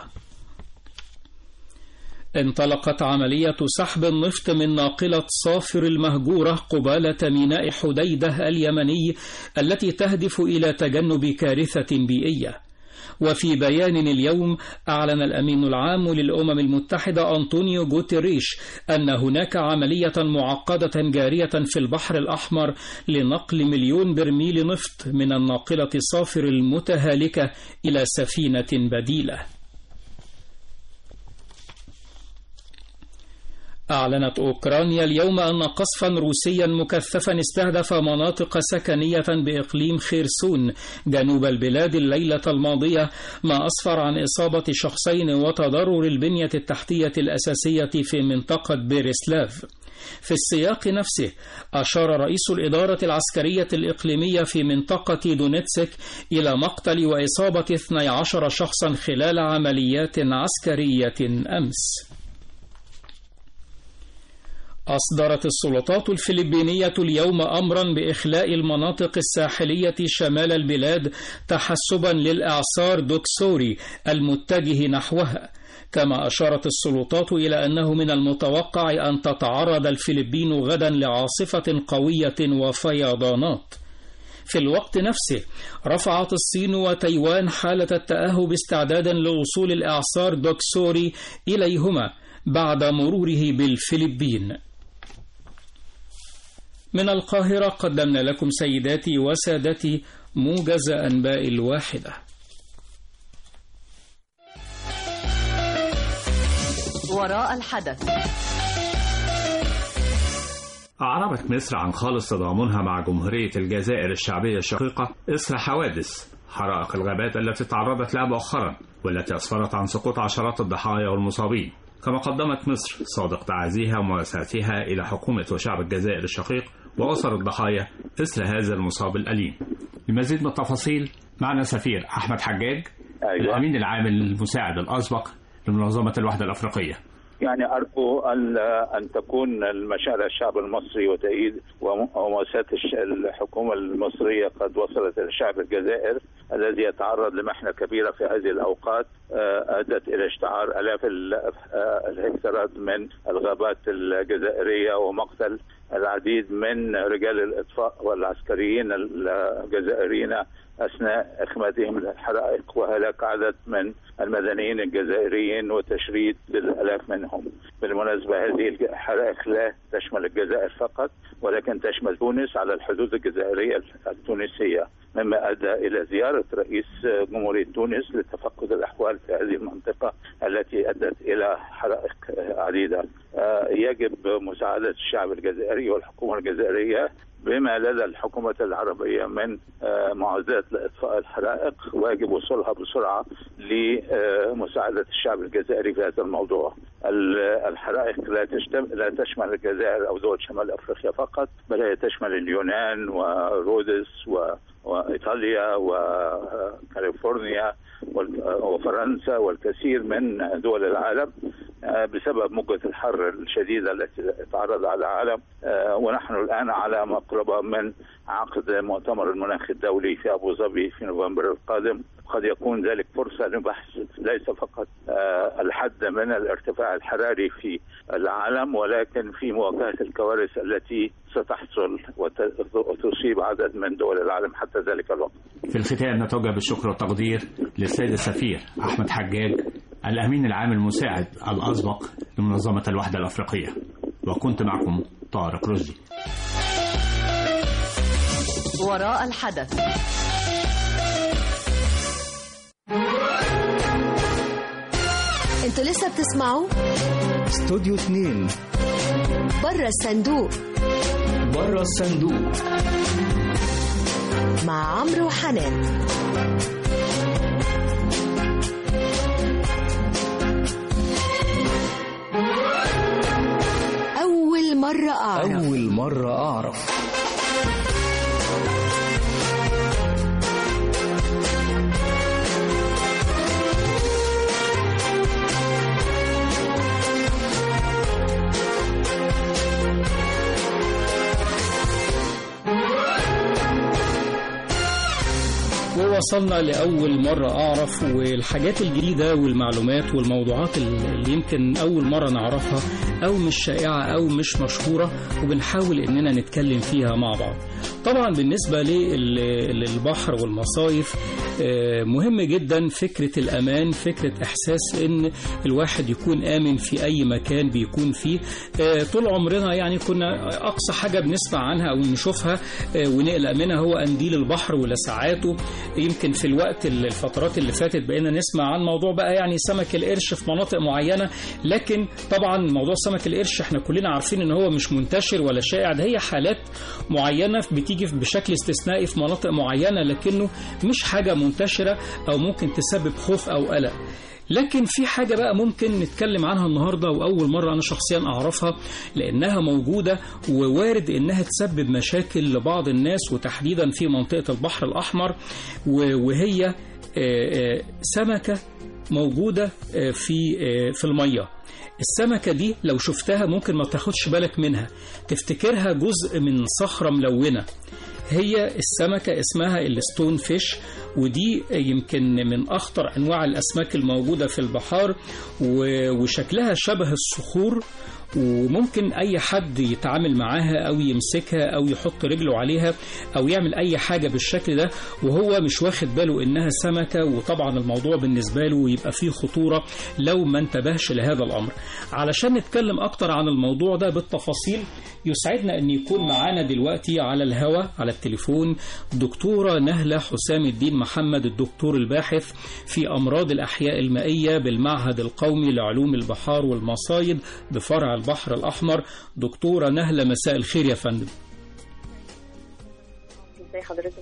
انطلقت عملية سحب النفط من ناقلة صافر المهجورة قبالة ميناء حديدة اليمني التي تهدف إلى تجنب كارثة بيئية وفي بيان اليوم أعلن الأمين العام للأمم المتحدة أنطونيو جوتيريش أن هناك عملية معقدة جارية في البحر الأحمر لنقل مليون برميل نفط من الناقلة صافر المتهالكة إلى سفينة بديلة. أعلنت أوكرانيا اليوم أن قصفا روسيا مكثفا استهدف مناطق سكنية بإقليم خيرسون جنوب البلاد الليلة الماضية ما أسفر عن إصابة شخصين وتضرر البنية التحتية الأساسية في منطقة بيرسلاف في السياق نفسه أشار رئيس الإدارة العسكرية الإقليمية في منطقة دونيتسك إلى مقتل وإصابة 12 شخصا خلال عمليات عسكرية أمس أصدرت السلطات الفلبينية اليوم أمرا بإخلاء المناطق الساحلية شمال البلاد تحسبا للإعصار دوكسوري المتجه نحوها كما أشارت السلطات إلى أنه من المتوقع أن تتعرض الفلبين غدا لعاصفة قوية وفيضانات في الوقت نفسه رفعت الصين وتايوان حالة التأهب استعدادا لوصول الإعصار دوكسوري إليهما بعد مروره بالفلبين من القاهرة قدمنا لكم سيداتي وسادتي موجز أنباء الواحدة وراء الحدث أعربت مصر عن خالص تضامنها مع جمهورية الجزائر الشعبية الشقيقة إثر حوادث حرائق الغابات التي تعرضت لها مؤخرا والتي أسفرت عن سقوط عشرات الضحايا والمصابين كما قدمت مصر صادق تعازيها ومواساتها إلى حكومة وشعب الجزائر الشقيق وأسر الضحايا إثر هذا المصاب الأليم لمزيد من التفاصيل معنا سفير أحمد حجاج أيوة. الأمين العام المساعد الأسبق لمنظمة الوحدة الأفريقية يعني أرجو أن أن تكون المشاعر الشعب المصري وتأييد ومؤسسات الحكومة المصرية قد وصلت إلى شعب الجزائر الذي يتعرض لمحنة كبيرة في هذه الأوقات أدت إلى اشتعار آلاف الهكتارات من الغابات الجزائرية ومقتل العديد من رجال الإطفاء والعسكريين الجزائريين اثناء اخمادهم للحرائق وهلاك عدد من المدنيين الجزائريين وتشريد بالالاف منهم. بالمناسبه هذه الحرائق لا تشمل الجزائر فقط ولكن تشمل تونس على الحدود الجزائريه التونسيه مما ادى الى زياره رئيس جمهوريه تونس لتفقد الاحوال في هذه المنطقه التي ادت الى حرائق عديده. يجب مساعده الشعب الجزائري والحكومه الجزائريه بما لدى الحكومات العربية من معدات لإطفاء الحرائق واجب وصولها بسرعة لمساعدة الشعب الجزائري في هذا الموضوع الحرائق لا, لا تشمل الجزائر أو دول شمال أفريقيا فقط بل هي تشمل اليونان ورودس و وايطاليا وكاليفورنيا وفرنسا والكثير من دول العالم بسبب موجة الحر الشديدة التي تعرض على العالم ونحن الآن على مقربة من عقد مؤتمر المناخ الدولي في أبو ظبي في نوفمبر القادم قد يكون ذلك فرصة لبحث ليس فقط الحد من الارتفاع الحراري في العالم ولكن في مواجهة الكوارث التي ستحصل وتصيب عدد من دول العالم حتى ذلك الوقت في الختام نتوجه بالشكر والتقدير للسيد السفير أحمد حجاج الأمين العام المساعد الأسبق لمنظمة الوحدة الأفريقية وكنت معكم طارق رشدي وراء الحدث انتوا لسه بتسمعوا استوديو 2 بره الصندوق بره الصندوق مع عمرو وحنان أول مرة أعرف أول مرة أعرف ووصلنا لأول مرة أعرف والحاجات الجديدة والمعلومات والموضوعات اللي يمكن أول مرة نعرفها أو مش شائعة أو مش مشهورة وبنحاول إننا نتكلم فيها مع بعض طبعا بالنسبة لل- للبحر والمصايف آه، مهم جدا فكرة الأمان فكرة إحساس إن الواحد يكون آمن في أي مكان بيكون فيه آه، طول عمرنا يعني كنا أقصى حاجة بنسمع عنها أو نشوفها آه، ونقلق منها هو قنديل البحر ولسعاته يمكن في الوقت الفترات اللي فاتت بقينا نسمع عن موضوع بقى يعني سمك القرش في مناطق معينة لكن طبعا موضوع سمك القرش احنا كلنا عارفين ان هو مش منتشر ولا شائع ده هي حالات معينة بتيجي بشكل استثنائي في مناطق معينة لكنه مش حاجة منتشرة او ممكن تسبب خوف او قلق لكن في حاجة بقى ممكن نتكلم عنها النهاردة وأول مرة أنا شخصيا أعرفها لأنها موجودة ووارد إنها تسبب مشاكل لبعض الناس وتحديدا في منطقة البحر الأحمر و- وهي آه، آه، سمكة موجودة آه، في آه، في المية السمكة دي لو شفتها ممكن ما تاخدش بالك منها تفتكرها جزء من صخرة ملونة هي السمكة اسمها الستون فيش ودي يمكن من أخطر أنواع الأسماك الموجودة في البحار و- وشكلها شبه الصخور وممكن أي حد يتعامل معاها أو يمسكها أو يحط رجله عليها أو يعمل أي حاجة بالشكل ده وهو مش واخد باله إنها سمكة وطبعا الموضوع بالنسبة له يبقى فيه خطورة لو ما انتبهش لهذا الأمر علشان نتكلم أكتر عن الموضوع ده بالتفاصيل يسعدنا أن يكون معانا دلوقتي على الهواء على التليفون دكتورة نهلة حسام الدين محمد الدكتور الباحث في أمراض الأحياء المائية بالمعهد القومي لعلوم البحار والمصايد بفرع البحر الأحمر دكتورة نهلة مساء الخير يا فندم ازي حضرتك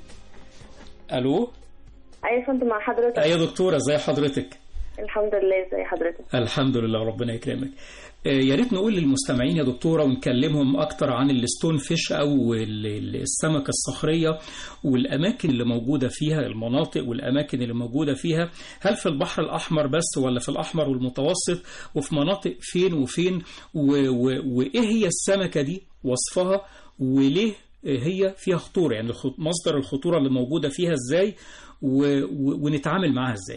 ألو ايوه كنت مع حضرتك أيوة دكتورة ازي حضرتك الحمد لله ازي حضرتك الحمد لله ربنا يكرمك آه، يا ريت نقول للمستمعين يا دكتورة ونكلمهم أكتر عن الستون فيش أو ال- ال- السمكة الصخرية والأماكن اللي موجودة فيها المناطق والأماكن اللي موجودة فيها هل في البحر الأحمر بس ولا في الأحمر والمتوسط وفي مناطق فين وفين و- و- وإيه هي السمكة دي وصفها وليه هي فيها خطورة يعني الخ- مصدر الخطورة اللي موجودة فيها إزاي و- و- ونتعامل معاها إزاي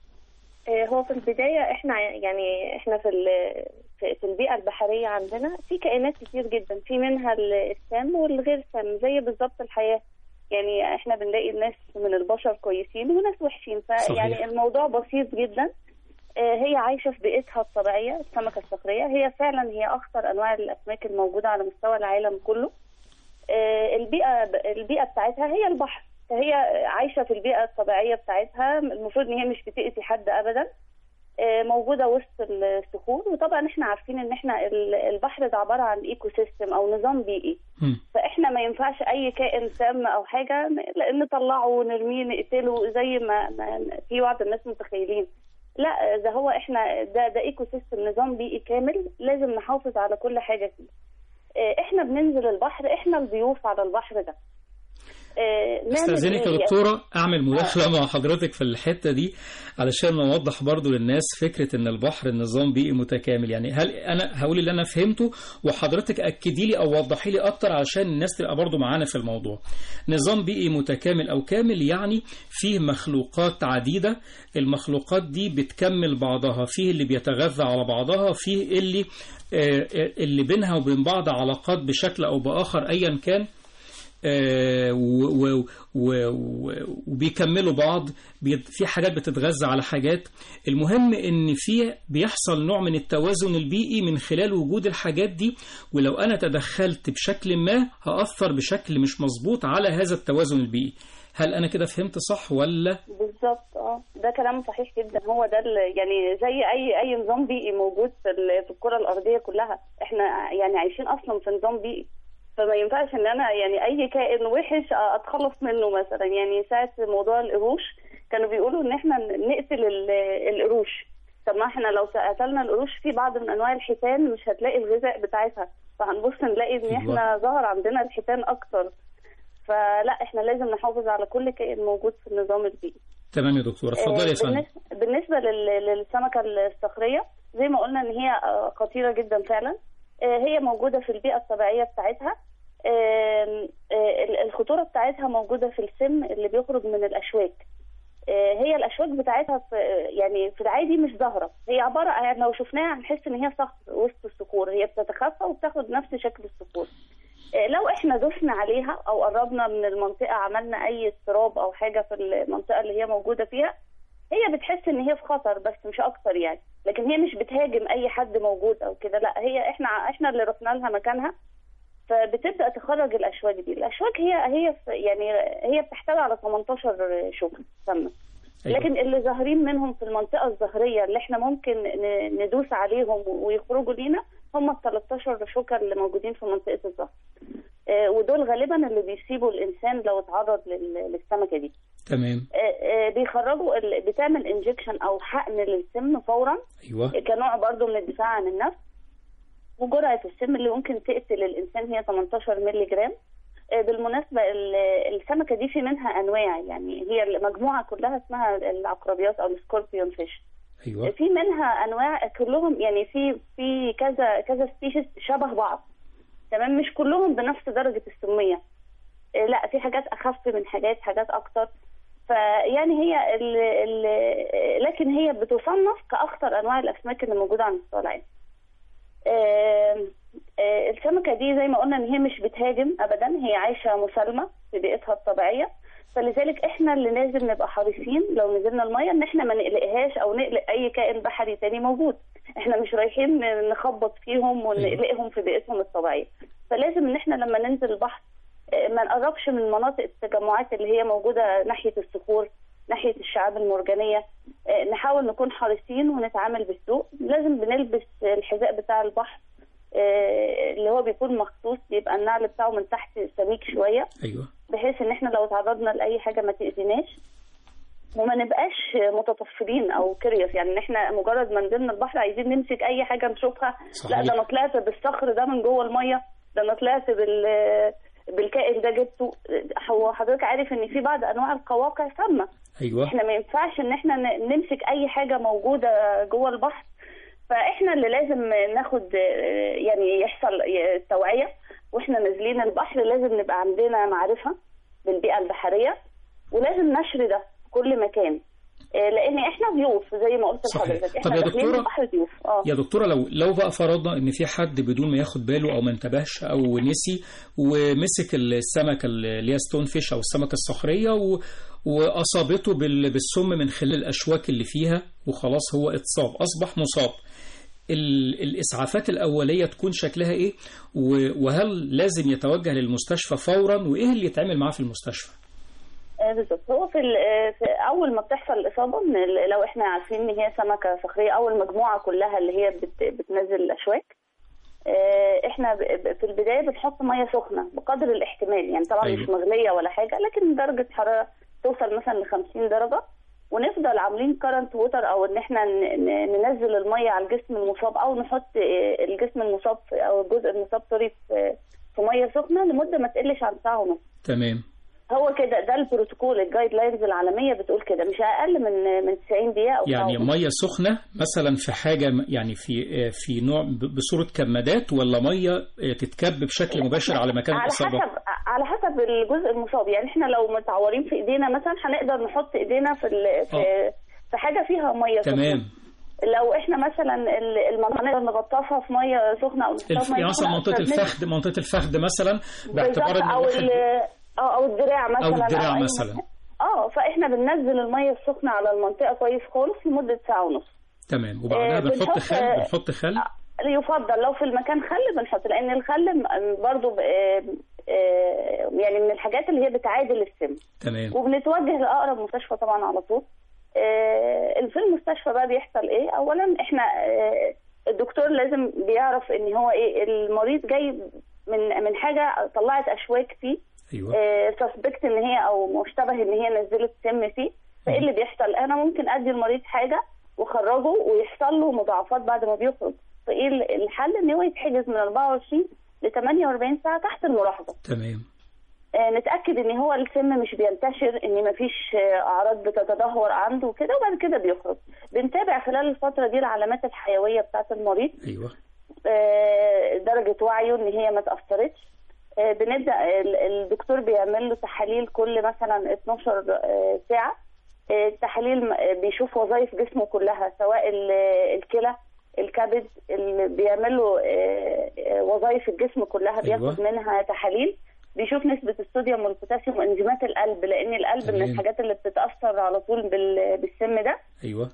آه، هو في البداية احنا يعني احنا في ال- في في البيئة البحرية عندنا في كائنات كتير جدا في منها ال- السام والغير سام زي بالظبط الحياة يعني احنا بنلاقي الناس من البشر كويسين وناس وحشين فيعني صحيح. الموضوع بسيط جدا آه، هي عايشة في بيئتها الطبيعية السمكة الصخرية هي فعلا هي أخطر أنواع الأسماك الموجودة على مستوى العالم كله آه، البيئة البيئة بتاعتها هي البحر فهي عايشة في البيئة الطبيعية بتاعتها المفروض إن هي مش بتأذي حد أبدا آه، موجودة وسط الصخور وطبعا احنا عارفين ان احنا ال- البحر ده عبارة عن ايكو سيستم او نظام بيئي فاحنا ما ينفعش اي كائن سام او حاجة ن- نطلعه ونرميه نقتله زي ما, ما في بعض الناس متخيلين لا ده هو احنا ده ده ايكو سيستم نظام بيئي كامل لازم نحافظ على كل حاجة فيه آه، احنا بننزل البحر احنا الضيوف على البحر ده آه، نعمل استاذنك إيه؟ يا دكتورة أعمل مداخلة مع حضرتك في الحتة دي علشان نوضح برضو للناس فكرة إن البحر نظام بيئي متكامل يعني هل أنا هقول اللي أنا فهمته وحضرتك أكدي لي أو وضحي لي أكتر علشان الناس تبقى برضو معانا في الموضوع نظام بيئي متكامل أو كامل يعني فيه مخلوقات عديدة المخلوقات دي بتكمل بعضها فيه اللي بيتغذى على بعضها فيه اللي آه، آه، اللي بينها وبين بعض علاقات بشكل أو بآخر أيا كان آه، و- و- و- و- وبيكملوا بعض بي- في حاجات بتتغذى على حاجات المهم ان في بيحصل نوع من التوازن البيئي من خلال وجود الحاجات دي ولو انا تدخلت بشكل ما هأثر بشكل مش مظبوط على هذا التوازن البيئي هل انا كده فهمت صح ولا بالظبط اه ده كلام صحيح جدا هو ده ال- يعني زي اي اي نظام بيئي موجود في ال- في الكره الارضيه كلها احنا يعني عايشين اصلا في نظام بيئي فما ينفعش ان انا يعني اي كائن وحش اتخلص منه مثلا يعني ساعه موضوع القروش كانوا بيقولوا ان احنا نقتل ال- القروش طب ما احنا لو قتلنا القروش في بعض من انواع الحيتان مش هتلاقي الغذاء بتاعتها فهنبص نلاقي ان احنا ظهر عندنا الحيتان اكتر فلا احنا لازم نحافظ على كل كائن موجود في النظام البيئي تمام يا دكتورة اتفضلي يا آه، فندم بالنس- بالنسبة لل- للسمكة الصخرية زي ما قلنا ان هي آه، خطيرة جدا فعلا آه، هي موجودة في البيئة الطبيعية بتاعتها آم، آه، ال- الخطورة بتاعتها موجودة في السم اللي بيخرج من الأشواك آه، هي الأشواك بتاعتها في يعني في العادي مش ظاهرة هي عبارة يعني لو شفناها هنحس إن هي صخر وسط الصخور هي بتتخفى وبتاخد نفس شكل الصخور آه، لو احنا دوسنا عليها او قربنا من المنطقه عملنا اي اضطراب او حاجه في المنطقه اللي هي موجوده فيها هي بتحس ان هي في خطر بس مش اكتر يعني لكن هي مش بتهاجم اي حد موجود او كده لا هي احنا احنا اللي رحنا لها مكانها فبتبدا تخرج الاشواك دي الاشواك هي هي في- يعني هي بتحتوي على 18 شوكه سامه أيوة. لكن اللي ظاهرين منهم في المنطقه الظهريه اللي احنا ممكن ن- ندوس عليهم ويخرجوا لينا هم ال 13 شوكه اللي موجودين في منطقه الظهر آه، ودول غالبا اللي بيسيبوا الانسان لو اتعرض لل- للسمكه دي تمام آه، آه، بيخرجوا ال- بتعمل انجكشن او حقن للسم فورا ايوه كنوع برضو من الدفاع عن النفس وجرعة السم اللي ممكن تقتل الإنسان هي 18 مللي جرام آه، بالمناسبة ال- السمكة دي في منها أنواع يعني هي المجموعة كلها اسمها العقربيات أو السكوربيون فيش ايوه في منها أنواع كلهم يعني في في كذا كذا سبيشيز شبه بعض تمام مش كلهم بنفس درجة السمية آه، لا في حاجات أخف من حاجات حاجات أكتر فيعني هي ال ال لكن هي بتصنف كأخطر أنواع الأسماك اللي موجودة على مستوى العالم آه، آه، السمكة دي زي ما قلنا ان هي مش بتهاجم ابدا هي عايشة مسالمة في بيئتها الطبيعية فلذلك احنا اللي لازم نبقى حريصين لو نزلنا المية ان احنا ما نقلقهاش او نقلق اي كائن بحري تاني موجود احنا مش رايحين نخبط فيهم ونقلقهم في بيئتهم الطبيعية فلازم ان احنا لما ننزل البحر آه، ما نقربش من مناطق التجمعات اللي هي موجودة ناحية الصخور ناحية الشعاب المرجانية آه، نحاول نكون حريصين ونتعامل بهدوء لازم بنلبس الحذاء بتاع البحر آه، اللي هو بيكون مخصوص بيبقى النعل بتاعه من تحت سميك شوية ايوه بحيث ان احنا لو تعرضنا لاي حاجه ما تاذيناش وما نبقاش متطفلين او كريوس يعني ان احنا مجرد ما نزلنا البحر عايزين نمسك اي حاجه نشوفها صحيح. لا ده انا طلعت بالصخر ده من جوه الميه ده انا طلعت بال بالكائن ده جبته هو حضرتك عارف ان في بعض انواع القواقع سامه ايوه احنا ما ينفعش ان احنا ن- نمسك اي حاجه موجوده جوه البحر فاحنا اللي لازم ناخد آه، يعني يحصل توعيه واحنا نازلين البحر لازم نبقى عندنا معرفه بالبيئه البحريه ولازم نشر ده في كل مكان آه، لان احنا ضيوف زي ما قلت صحيح. لحضرتك طب احنا يا داخلين دكتورة- البحر ضيوف اه يا دكتورة لو لو بقى فرضنا ان في حد بدون ما ياخد باله او ما انتبهش او نسي ومسك السمكة اللي هي ستون فيش او السمكة الصخرية و واصابته بال- بالسم من خلال الاشواك اللي فيها وخلاص هو اتصاب اصبح مصاب ال- الاسعافات الاوليه تكون شكلها ايه و- وهل لازم يتوجه للمستشفى فورا وايه اللي يتعمل معاه في المستشفى آه، بالظبط هو في, ال- آه، في اول ما بتحصل الاصابه من ال- لو احنا عارفين ان هي سمكه صخريه او المجموعه كلها اللي هي بت بتنزل الاشواك آه، احنا ب- ب- في البدايه بنحط ميه سخنه بقدر الاحتمال يعني طبعا أيوة. مش مغليه ولا حاجه لكن درجه حراره توصل مثلا ل 50 درجه ونفضل عاملين كارنت ووتر او ان احنا ن- ن- ننزل الميه على الجسم المصاب او نحط آه، الجسم المصاب في- او الجزء المصاب سوري في في ميه سخنه لمده ما تقلش عن ساعه ونص تمام هو كده ده البروتوكول الجايد لاينز العالميه بتقول كده مش اقل من من 90 دقيقه او يعني ساعة ونص. ميه سخنه مثلا في حاجه يعني في في نوع ب- بصوره كمادات ولا ميه تتكب بشكل مباشر على مكان على الاصابه حسب على حسب الجزء المصاب يعني احنا لو متعورين في ايدينا مثلا هنقدر نحط ايدينا في ال... في, في حاجه فيها ميه سخنة. تمام لو احنا مثلا ال- المنطقه نقدر نغطسها في ميه سخنه او نحطها الف... في ميه يعني مثلا سخنة منطقه فبن- الفخذ منطقه الفخذ مثلا باعتبار بالظبط ان او الواحد ال... اه او الدراع مثلا او الدراع أي مثلا اه فاحنا بننزل الميه السخنه على المنطقه كويس خالص لمده ساعه ونص تمام وبعدها آه، بنحط بنحط- خل بنحط خل يفضل لو في المكان خل بنحط لان الخل م- برضو ب- آه، آه، يعني من الحاجات اللي هي بتعادل السم تمام وبنتوجه لاقرب مستشفى طبعا على طول آه، في المستشفى بقى بيحصل ايه اولا احنا آه، الدكتور لازم بيعرف ان هو ايه المريض جاي من من حاجه طلعت اشواك فيه ايوه سسبكت ان هي او مشتبه ان هي نزلت سم فيه فايه اللي بيحصل انا ممكن ادي المريض حاجه واخرجه ويحصل له مضاعفات بعد ما بيخرج فايه ال- الحل ان هو يتحجز من 24 ل 48 ساعه تحت الملاحظه تمام آه، نتاكد ان هو السم مش بينتشر ان مفيش آه، اعراض بتتدهور عنده وكده وبعد كده بيخرج بنتابع خلال الفتره دي العلامات الحيويه بتاعه المريض ايوه آه، درجه وعيه ان هي ما تاثرتش آه، بنبدا ال- الدكتور بيعمل له تحاليل كل مثلا 12 آه، ساعه آه، التحاليل م- آه، بيشوف وظائف جسمه كلها سواء ال- الكلى الكبد اللي بيعملوا آه، آه، وظائف الجسم كلها أيوة. بياخد منها تحاليل بيشوف نسبة الصوديوم والبوتاسيوم وانزيمات القلب لأن القلب من تمام. الحاجات اللي بتتأثر على طول بال- بالسم ده ايوه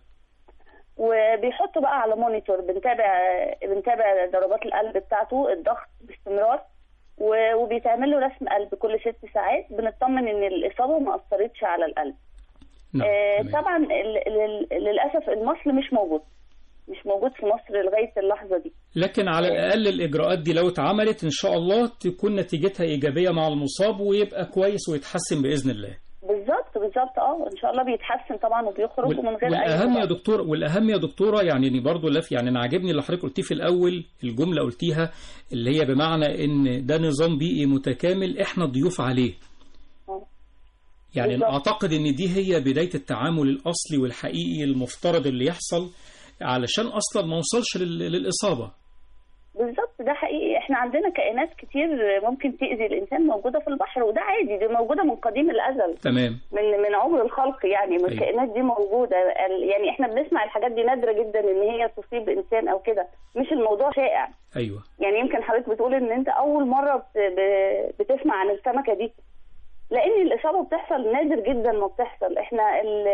وبيحطوا بقى على مونيتور بنتابع بنتابع ضربات القلب بتاعته الضغط باستمرار و- وبيتعمل له رسم قلب كل ست ساعات بنطمن ان الاصابه ما اثرتش على القلب نعم آه تمام. طبعا ال- ال- للاسف المصل مش موجود مش موجود في مصر لغايه اللحظه دي لكن على الاقل الاجراءات دي لو اتعملت ان شاء الله تكون نتيجتها ايجابيه مع المصاب ويبقى كويس ويتحسن باذن الله بالظبط بالظبط اه ان شاء الله بيتحسن طبعا وبيخرج وال- ومن غير اي والاهم يا مضاعفات. دكتور والاهم يا دكتوره يعني إني برضه لف يعني انا عاجبني اللي حضرتك قلتيه في الاول الجمله قلتيها اللي هي بمعنى ان ده نظام بيئي متكامل احنا ضيوف عليه آه. يعني بالظبط. اعتقد ان دي هي بدايه التعامل الاصلي والحقيقي المفترض اللي يحصل علشان اصلا ما نوصلش لل- للاصابه بالظبط ده حقيقي احنا عندنا كائنات كتير ممكن تأذي الإنسان موجودة في البحر وده عادي دي موجودة من قديم الأزل تمام من من عمر الخلق يعني من أيوة. الكائنات دي موجودة ال- يعني احنا بنسمع الحاجات دي نادرة جدا ان هي تصيب انسان او كده مش الموضوع شائع ايوه يعني يمكن حضرتك بتقول ان انت اول مرة بت- ب- بتسمع عن السمكة دي لان الاصابة بتحصل نادر جدا ما بتحصل احنا ال-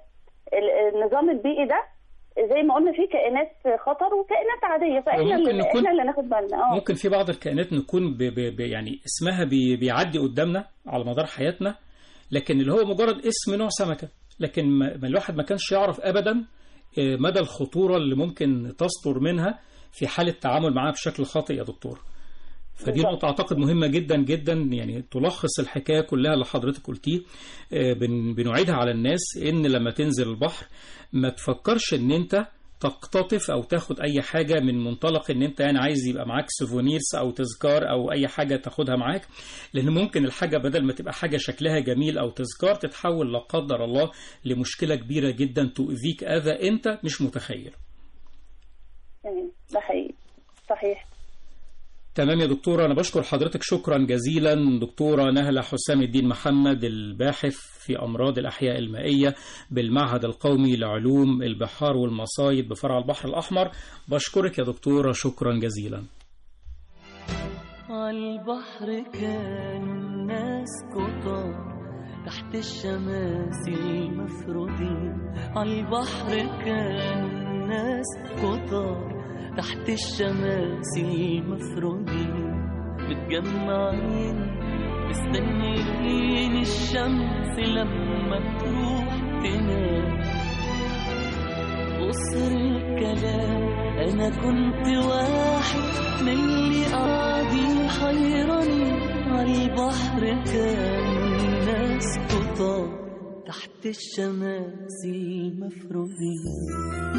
ال- النظام البيئي ده زي ما قلنا فيه كائنات خطر وكائنات عادية فاحنا ممكن اللي نكون- احنا اللي ناخد بالنا اه ممكن في بعض الكائنات نكون ب ب ب يعني اسمها بي بيعدي قدامنا على مدار حياتنا لكن اللي هو مجرد اسم نوع سمكة لكن ما ما الواحد ما كانش يعرف أبدا آه، مدى الخطورة اللي ممكن تصدر منها في حالة تعامل معاها بشكل خاطئ يا دكتور فدي بالظبط. نقطة أعتقد مهمة جدا جدا يعني تلخص الحكاية كلها اللي حضرتك قلتيه آه، بن- بنعيدها على الناس إن لما تنزل البحر ما تفكرش إن أنت تقتطف او تاخد اي حاجه من منطلق ان انت يعني عايز يبقى معاك سوفونيرز او تذكار او اي حاجه تاخدها معاك لان ممكن الحاجه بدل ما تبقى حاجه شكلها جميل او تذكار تتحول لا قدر الله لمشكله كبيره جدا تؤذيك اذى انت مش متخيل تمام ده حقيقي صحيح تمام يا دكتورة أنا بشكر حضرتك شكرا جزيلا دكتورة نهلة حسام الدين محمد الباحث في أمراض الأحياء المائية بالمعهد القومي لعلوم البحار والمصايد بفرع البحر الأحمر بشكرك يا دكتورة شكرا جزيلا عالبحر كانوا ناس كتار تحت الشماسي مفرودين عالبحر كانوا ناس كتار تحت الشماسي مفرودين متجمعين مستنيين الشمس لما تروح تنام قصر الكلام انا كنت واحد من اللي قاعدين حيرانين عالبحر كان ناس كتار تحت الشماس المفروضين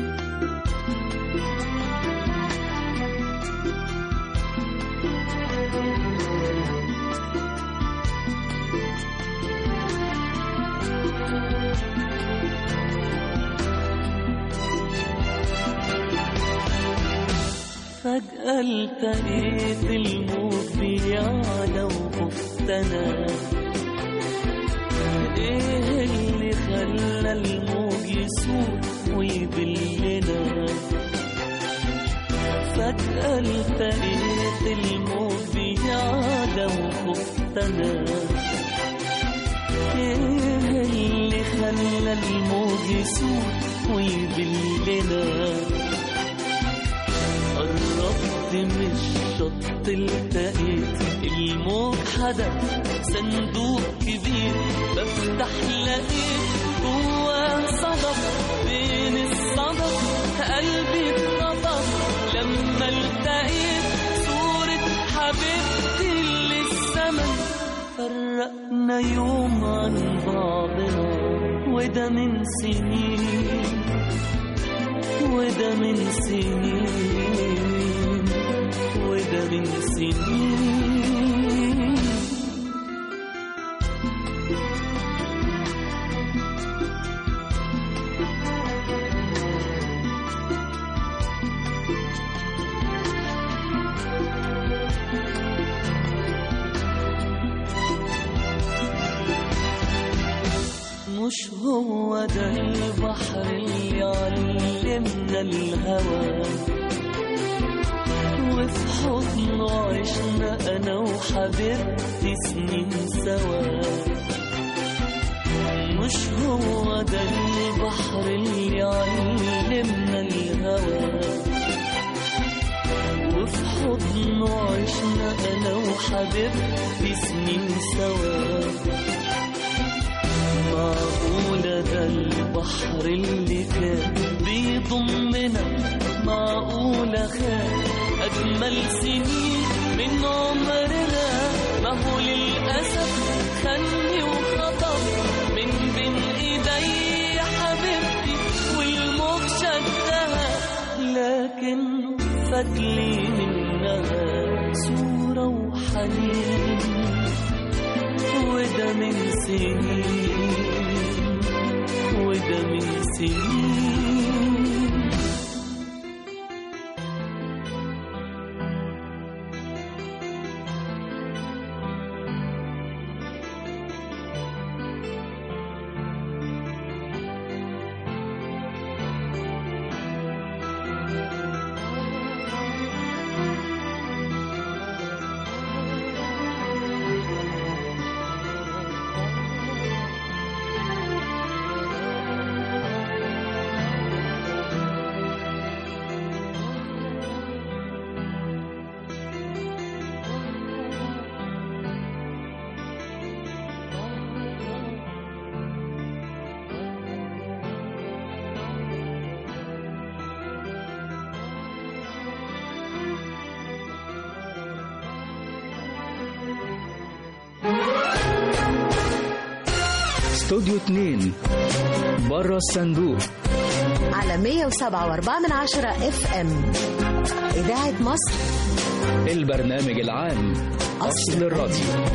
فجأة التقيت الموج بيعلى وخفت انا ايه اللي خلى الموج يسوق ويبلنا فجأة التقيت الموج بيعلى وخفت انا ايه اللي خلى الموج يسوق ويبلنا قربت من الشط التقيت الموج حدف صندوق كبير بفتح لقيت جواه صدف بين الصدف قلبي اتخطف لما التقيت صورة حبيبتي اللي الزمن فرقنا يوم عن بعضنا وده من سنين وده من سنين وده من سنين مش هو ده البحر اللي علمنا الهوى وفي حضنه عشنا انا وحبيبتي سنين سوا مش هو ده البحر اللي علمنا الهوى وفي حضنه عشنا انا وحبيبتي سنين سوا معقولة ده البحر اللي كان بيضمنا معقولة خان أجمل سنين من عمرنا ما هو للأسف خني وخطف من بين إيدي حبيبتي والموج شدها لكن فاتلي منها صورة وحنين وده من سنين وده من سنين استوديو 2 بره الصندوق على 107.4 من عشرة اف ام إذاعة مصر البرنامج العام أصل الراديو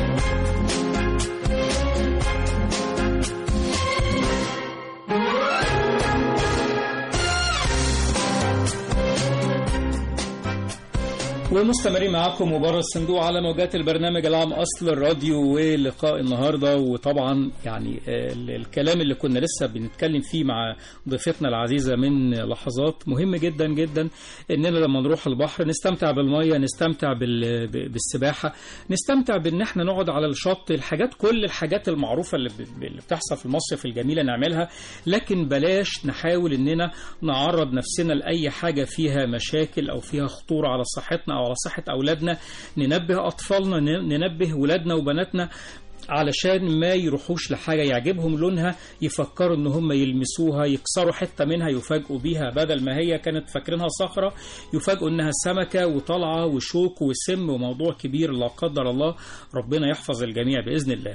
ومستمرين معاكم وبره الصندوق على موجات البرنامج العام اصل الراديو ولقاء النهارده وطبعا يعني آه، ال- الكلام اللي كنا لسه بنتكلم فيه مع ضيفتنا العزيزه من لحظات مهم جدا جدا اننا لما نروح البحر نستمتع بالميه نستمتع بال- ب- بالسباحه نستمتع بان احنا نقعد على الشط الحاجات كل الحاجات المعروفه اللي ب- اللي بتحصل في المصيف الجميله نعملها لكن بلاش نحاول اننا نعرض نفسنا لاي حاجه فيها مشاكل او فيها خطوره على صحتنا او على صحه اولادنا ننبه اطفالنا ن- ننبه ولادنا وبناتنا علشان ما يروحوش لحاجة يعجبهم لونها يفكروا ان هم يلمسوها يكسروا حتة منها يفاجئوا بيها بدل ما هي كانت فاكرينها صخرة يفاجئوا انها سمكة وطلعة وشوك وسم وموضوع كبير لا قدر الله ربنا يحفظ الجميع بإذن الله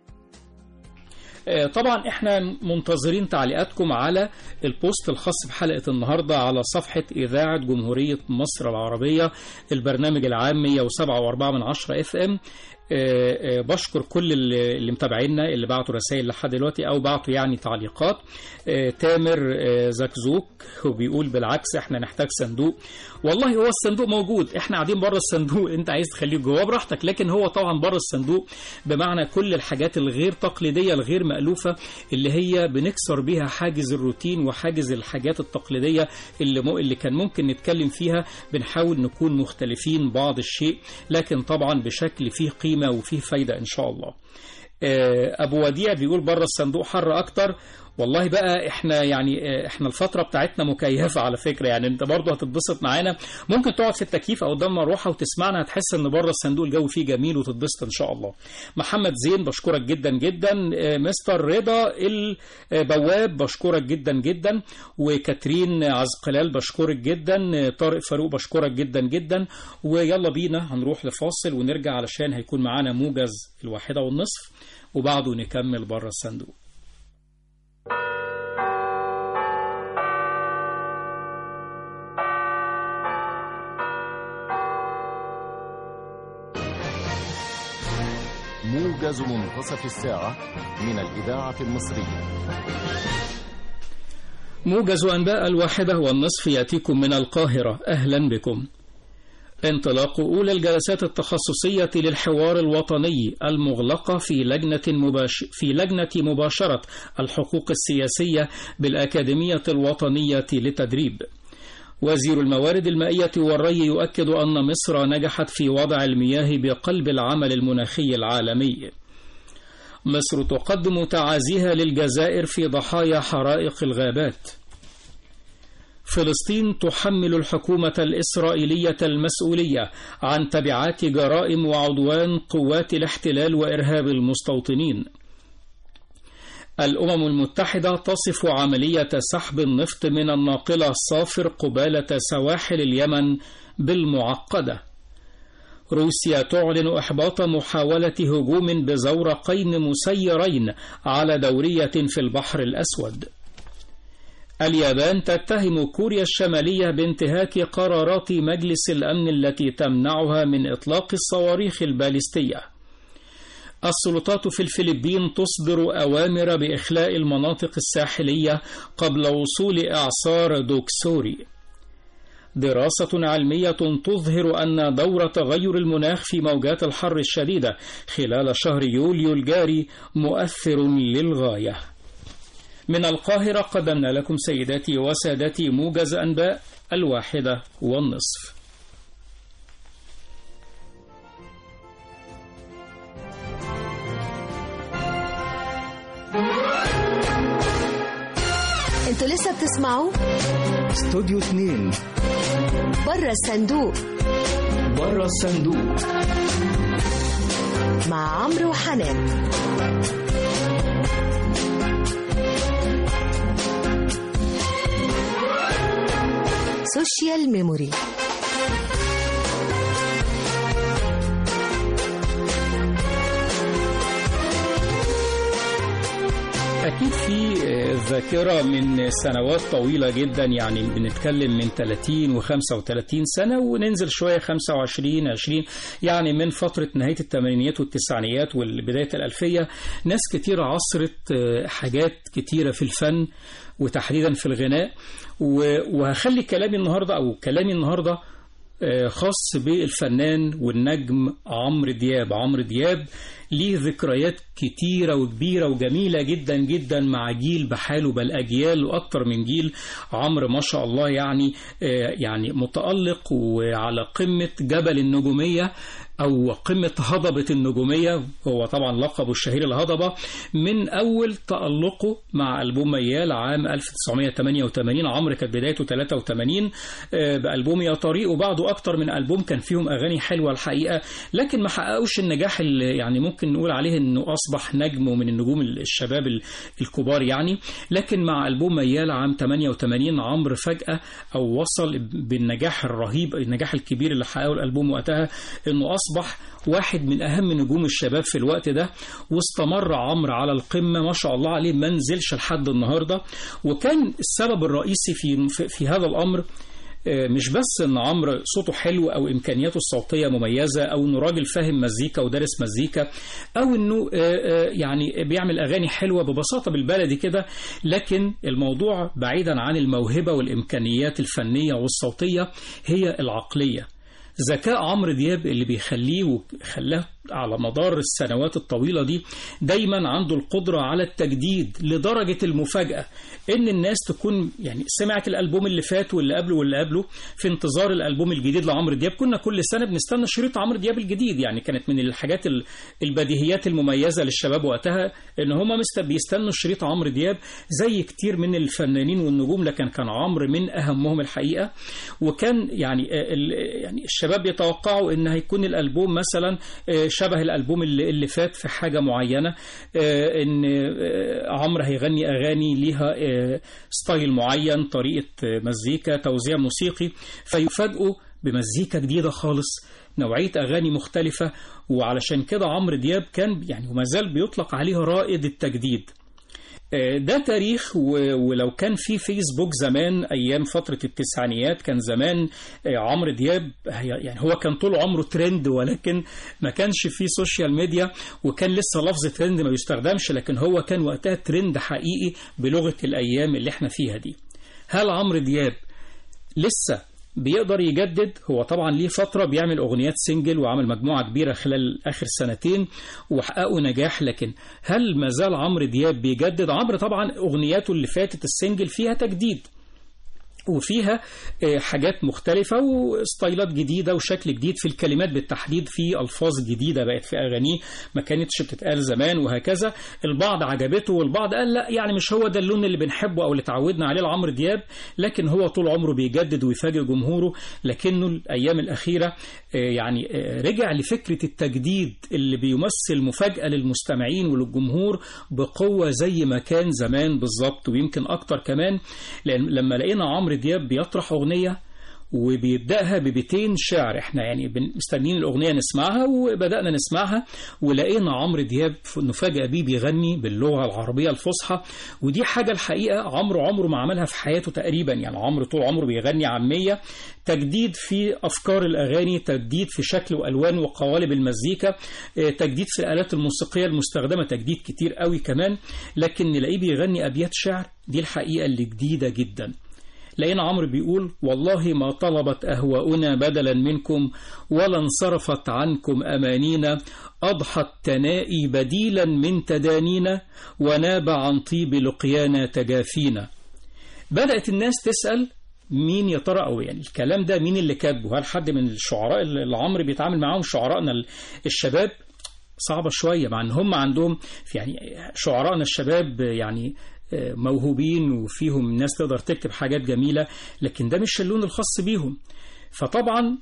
آه، طبعا احنا منتظرين تعليقاتكم على البوست الخاص بحلقة النهاردة على صفحة إذاعة جمهورية مصر العربية البرنامج العام 107.4 من 10 اف ام آه، آه، بشكر كل اللي اللي متابعينا اللي بعتوا رسائل لحد دلوقتي او بعتوا يعني تعليقات آه، تامر آه، زكزوك وبيقول بالعكس احنا نحتاج صندوق والله هو الصندوق موجود احنا قاعدين بره الصندوق انت عايز تخليه جواه براحتك لكن هو طبعا بره الصندوق بمعنى كل الحاجات الغير تقليديه الغير مألوفه اللي هي بنكسر بيها حاجز الروتين وحاجز الحاجات التقليديه اللي مو اللي كان ممكن نتكلم فيها بنحاول نكون مختلفين بعض الشيء لكن طبعا بشكل فيه قيمه وفيه فايده ان شاء الله آه، ابو وديع بيقول بره الصندوق حر اكتر والله بقى احنا يعني آه، احنا الفتره بتاعتنا مكيفه على فكره يعني انت برضه هتتبسط معانا ممكن تقعد في التكييف او قدام مروحه وتسمعنا هتحس ان بره الصندوق الجو فيه جميل وتتبسط ان شاء الله محمد زين بشكرك جدا جدا آه، مستر رضا البواب بشكرك جدا جدا وكاترين عزقلال بشكرك جدا آه، طارق فاروق بشكرك جدا جدا ويلا بينا هنروح لفاصل ونرجع علشان هيكون معانا موجز الواحده والنصف وبعده نكمل بره الصندوق موجز منتصف الساعة من الإذاعة المصرية موجز أنباء الواحدة والنصف يأتيكم من القاهرة أهلا بكم انطلاق أولى الجلسات التخصصية للحوار الوطني المغلقة في لجنة, مباش في لجنة مباشرة الحقوق السياسية بالأكاديمية الوطنية للتدريب وزير الموارد المائية والري يؤكد أن مصر نجحت في وضع المياه بقلب العمل المناخي العالمي مصر تقدم تعازيها للجزائر في ضحايا حرائق الغابات فلسطين تحمل الحكومة الإسرائيلية المسؤولية عن تبعات جرائم وعدوان قوات الاحتلال وإرهاب المستوطنين. الأمم المتحدة تصف عملية سحب النفط من الناقلة صافر قبالة سواحل اليمن بالمعقدة. روسيا تعلن إحباط محاولة هجوم بزورقين مسيرين على دورية في البحر الأسود. اليابان تتهم كوريا الشمالية بانتهاك قرارات مجلس الأمن التي تمنعها من إطلاق الصواريخ البالستية. السلطات في الفلبين تصدر أوامر بإخلاء المناطق الساحلية قبل وصول إعصار دوكسوري. دراسة علمية تظهر أن دور تغير المناخ في موجات الحر الشديدة خلال شهر يوليو الجاري مؤثر للغاية. من القاهرة قدمنا لكم سيداتي وسادتي موجز أنباء الواحدة والنصف انتوا لسه بتسمعوا استوديو 2 بره الصندوق بره الصندوق مع عمرو وحنان سوشيال ميموري أكيد في ذاكرة من سنوات طويلة جدا يعني بنتكلم من 30 و35 سنة وننزل شوية 25 20 يعني من فترة نهاية الثمانينيات والتسعينيات وبداية الألفية ناس كتير عصرت حاجات كتيرة في الفن وتحديدا في الغناء وهخلي كلامي النهاردة أو كلامي النهاردة خاص بالفنان والنجم عمرو دياب عمرو دياب ليه ذكريات كتيرة وكبيرة وجميلة جدا جدا مع جيل بحاله بل أجيال وأكتر من جيل عمرو ما شاء الله يعني يعني متألق وعلى قمة جبل النجومية أو قمة هضبة النجومية هو طبعا لقبه الشهير الهضبة من أول تألقه مع ألبوم ميال عام 1988 عمرو كانت بدايته 83 بألبوم يا طريق وبعده أكتر من ألبوم كان فيهم أغاني حلوة الحقيقة لكن ما حققوش النجاح اللي يعني ممكن نقول عليه أنه أصبح نجم ومن النجوم الشباب الكبار يعني لكن مع ألبوم ميال عام 88 عمرو فجأة أو وصل بالنجاح الرهيب النجاح الكبير اللي حققه الألبوم وقتها أنه أصبح واحد من أهم نجوم الشباب في الوقت ده واستمر عمرو على القمة ما شاء الله عليه ما نزلش لحد النهاردة وكان السبب الرئيسي في, في, في هذا الأمر مش بس ان عمرو صوته حلو او امكانياته الصوتيه مميزه او انه راجل فاهم مزيكا ودارس مزيكا او انه يعني بيعمل اغاني حلوه ببساطه بالبلدي كده لكن الموضوع بعيدا عن الموهبه والامكانيات الفنيه والصوتيه هي العقليه ذكاء عمرو دياب اللي بيخليه وخلاه على مدار السنوات الطويلة دي دايما عنده القدرة على التجديد لدرجة المفاجأة ان الناس تكون يعني سمعت الألبوم اللي فات واللي قبله واللي قبله في انتظار الألبوم الجديد لعمرو دياب كنا كل سنة بنستنى شريط عمرو دياب الجديد يعني كانت من الحاجات البديهيات المميزة للشباب وقتها ان هم بيستنوا شريط عمرو دياب زي كتير من الفنانين والنجوم لكن كان عمرو من أهمهم الحقيقة وكان يعني يعني الشباب يتوقعوا ان هيكون الألبوم مثلا شبه الألبوم اللي, اللي فات في حاجة معينة إن عمرو هيغني أغاني ليها ستايل معين طريقة مزيكا توزيع موسيقي فيفاجئوا بمزيكا جديدة خالص نوعية أغاني مختلفة وعلشان كده عمرو دياب كان يعني وما زال بيطلق عليه رائد التجديد ده تاريخ ولو كان في فيسبوك زمان ايام فتره التسعينيات كان زمان عمرو دياب يعني هو كان طول عمره ترند ولكن ما كانش في سوشيال ميديا وكان لسه لفظ ترند ما بيستخدمش لكن هو كان وقتها ترند حقيقي بلغه الايام اللي احنا فيها دي هل عمرو دياب لسه بيقدر يجدد هو طبعا ليه فترة بيعمل أغنيات سنجل وعمل مجموعة كبيرة خلال آخر سنتين وحققوا نجاح لكن هل ما زال عمرو دياب بيجدد عمرو طبعا أغنياته اللي فاتت السنجل فيها تجديد وفيها آه، حاجات مختلفة وستايلات جديدة وشكل جديد في الكلمات بالتحديد في ألفاظ جديدة بقت في أغانيه ما كانتش بتتقال زمان وهكذا البعض عجبته والبعض قال لا يعني مش هو ده اللون اللي بنحبه أو اللي اتعودنا عليه لعمرو دياب لكن هو طول عمره بيجدد ويفاجئ جمهوره لكنه الأيام الأخيرة آه، يعني آه، رجع لفكرة التجديد اللي بيمثل مفاجأة للمستمعين وللجمهور بقوة زي ما كان زمان بالظبط ويمكن أكتر كمان لأن لما لقينا عمرو دياب بيطرح أغنية وبيبدأها ببيتين شعر احنا يعني بن- مستنيين الأغنية نسمعها وبدأنا نسمعها ولقينا عمرو دياب ف- نفاجأ بيه بيغني باللغة العربية الفصحى ودي حاجة الحقيقة عمرو عمره ما عملها في حياته تقريبا يعني عمرو طول عمره بيغني عامية تجديد في أفكار الأغاني تجديد في شكل وألوان وقوالب المزيكا آه، تجديد في الآلات الموسيقية المستخدمة تجديد كتير قوي كمان لكن نلاقيه بيغني أبيات شعر دي الحقيقة اللي جديدة جدا لقينا عمرو بيقول والله ما طلبت أهواؤنا بدلا منكم ولا انصرفت عنكم أمانينا أضحت تنائي بديلا من تدانينا وناب عن طيب لقيانا تجافينا بدأت الناس تسأل مين يا ترى أو يعني الكلام ده مين اللي كاتبه هل حد من الشعراء اللي عمرو بيتعامل معاهم شعرائنا ال- الشباب صعبة شوية مع ان هم عندهم في يعني شعرائنا الشباب يعني آه، موهوبين وفيهم ناس تقدر تكتب حاجات جميلة لكن ده مش اللون الخاص بيهم فطبعا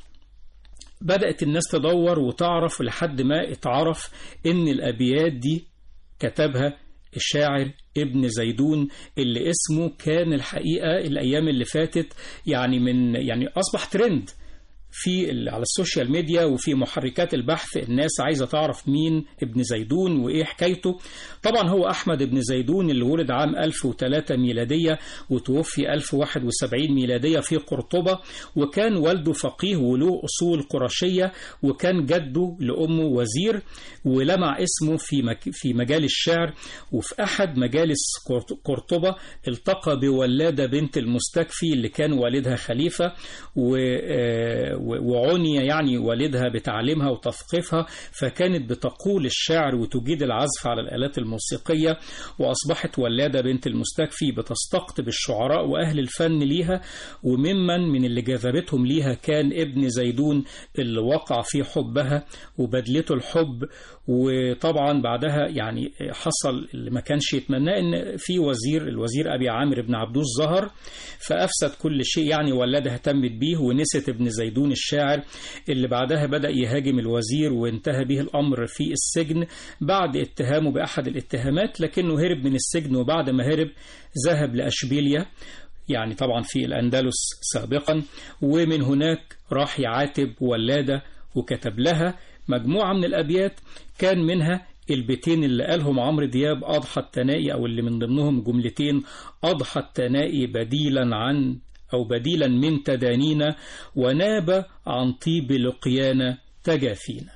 بدأت الناس تدور وتعرف لحد ما اتعرف ان الابيات دي كتبها الشاعر ابن زيدون اللي اسمه كان الحقيقة الأيام اللي فاتت يعني من يعني أصبح ترند في ال- على السوشيال ميديا وفي محركات البحث الناس عايزة تعرف مين ابن زيدون وإيه حكايته طبعا هو أحمد ابن زيدون اللي ولد عام 1003 ميلادية وتوفي 1071 ميلادية في قرطبة وكان والده فقيه وله أصول قرشية وكان جده لأمه وزير ولمع اسمه في مك في مجال الشعر وفي أحد مجالس قرط- قرطبة التقى بولادة بنت المستكفي اللي كان والدها خليفة و- آه، و- وعني يعني والدها بتعليمها وتثقيفها فكانت بتقول الشعر وتجيد العزف على الآلات الموسيقية وأصبحت ولادة بنت المستكفي بتستقطب الشعراء وأهل الفن ليها وممن من اللي جذبتهم ليها كان ابن زيدون اللي وقع في حبها وبدلته الحب وطبعا بعدها يعني حصل اللي ما كانش يتمناه ان في وزير الوزير ابي عامر بن عبدوس ظهر فافسد كل شيء يعني ولادها اهتمت بيه ونست ابن زيدون الشاعر اللي بعدها بدا يهاجم الوزير وانتهى به الامر في السجن بعد اتهامه باحد الاتهامات لكنه هرب من السجن وبعد ما هرب ذهب لاشبيليا يعني طبعا في الأندلس سابقا ومن هناك راح يعاتب ولادة وكتب لها مجموعة من الأبيات كان منها البيتين اللي قالهم عمرو دياب أضحى التنائي أو اللي من ضمنهم جملتين أضحى التنائي بديلا عن أو بديلا من تدانينا وناب عن طيب لقيانا تجافينا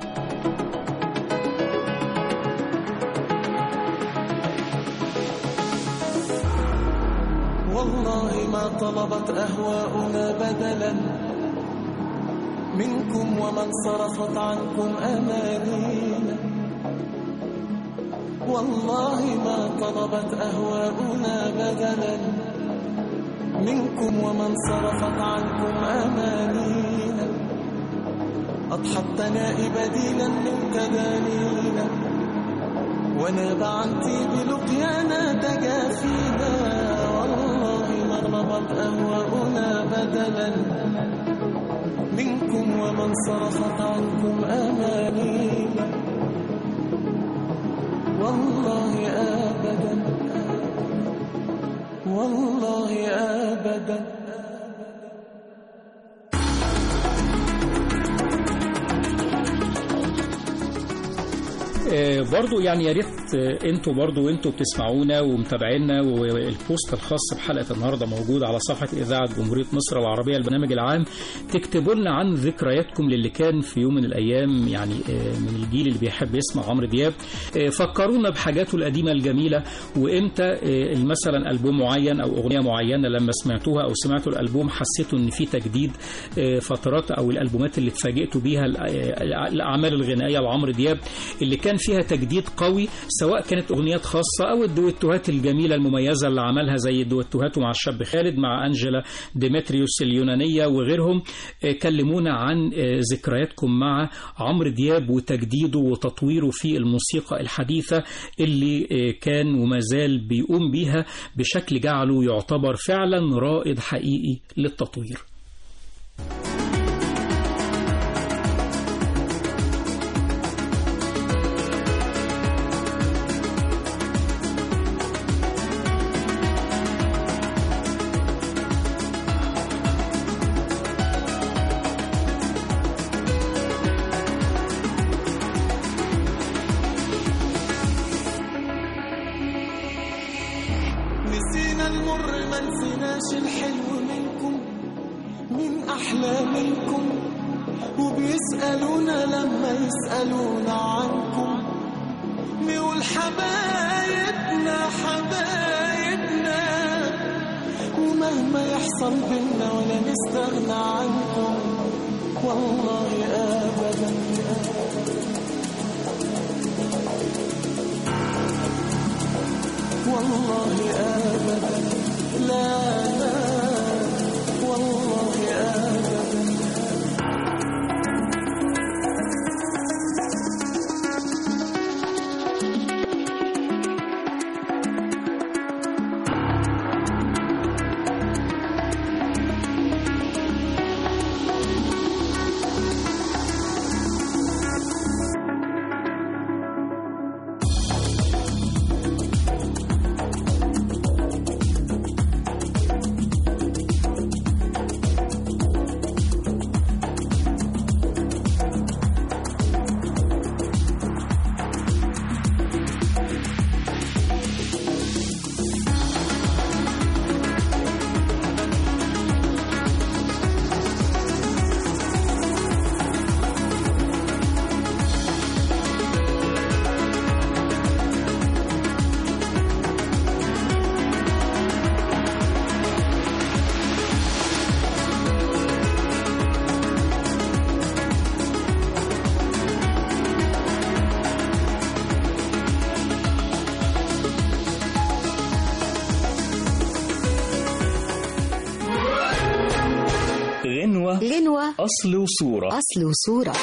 والله ما طلبت أهواؤنا بدلا منكم ومن صرفت عنكم أمانينا والله ما طلبت أهواؤنا بدلا منكم ومن صرفت عنكم أمانينا أضحى الثناء بديلا من تدانينا وناب عن طيب لقيانا تجافينا والله ما طلبت أهواؤنا بدلا منكم ومن صرفت عنكم أمانينا والله أبدا والله أبدا آه، برضو يعني يا ريت آه، انتوا برضو وانتوا بتسمعونا ومتابعينا والبوست الخاص بحلقه النهارده موجود على صفحه اذاعه جمهوريه مصر العربيه البرنامج العام تكتبوا لنا عن ذكرياتكم للي كان في يوم من الايام يعني آه، من الجيل اللي بيحب يسمع عمرو دياب آه، فكرونا بحاجاته القديمه الجميله وامتى آه، مثلا البوم معين او اغنيه معينه لما سمعتوها او سمعتوا الالبوم حسيتوا ان في تجديد آه، فترات او الالبومات اللي اتفاجئتوا بيها ال- آه، الاعمال الغنائيه لعمرو دياب اللي كان فيها تجديد قوي سواء كانت اغنيات خاصه او الدويتوهات الجميله المميزه اللي عملها زي دويتوهاته مع الشاب خالد مع انجلا ديمتريوس اليونانيه وغيرهم آه، كلمونا عن آه، ذكرياتكم مع عمرو دياب وتجديده وتطويره في الموسيقى الحديثه اللي آه، كان وما زال بيقوم بيها بشكل جعله يعتبر فعلا رائد حقيقي للتطوير نسينا المر ما نسيناش الحلو منكم من أحلى منكم وبيسألونا لما يسألونا عنكم نقول حبايبنا حبايبنا ومهما يحصل بينا ولا نستغنى عنكم والله أبدا والله أبدا لا لا والله أبدا غنوة غنوة أصل وصورة أصل وصورة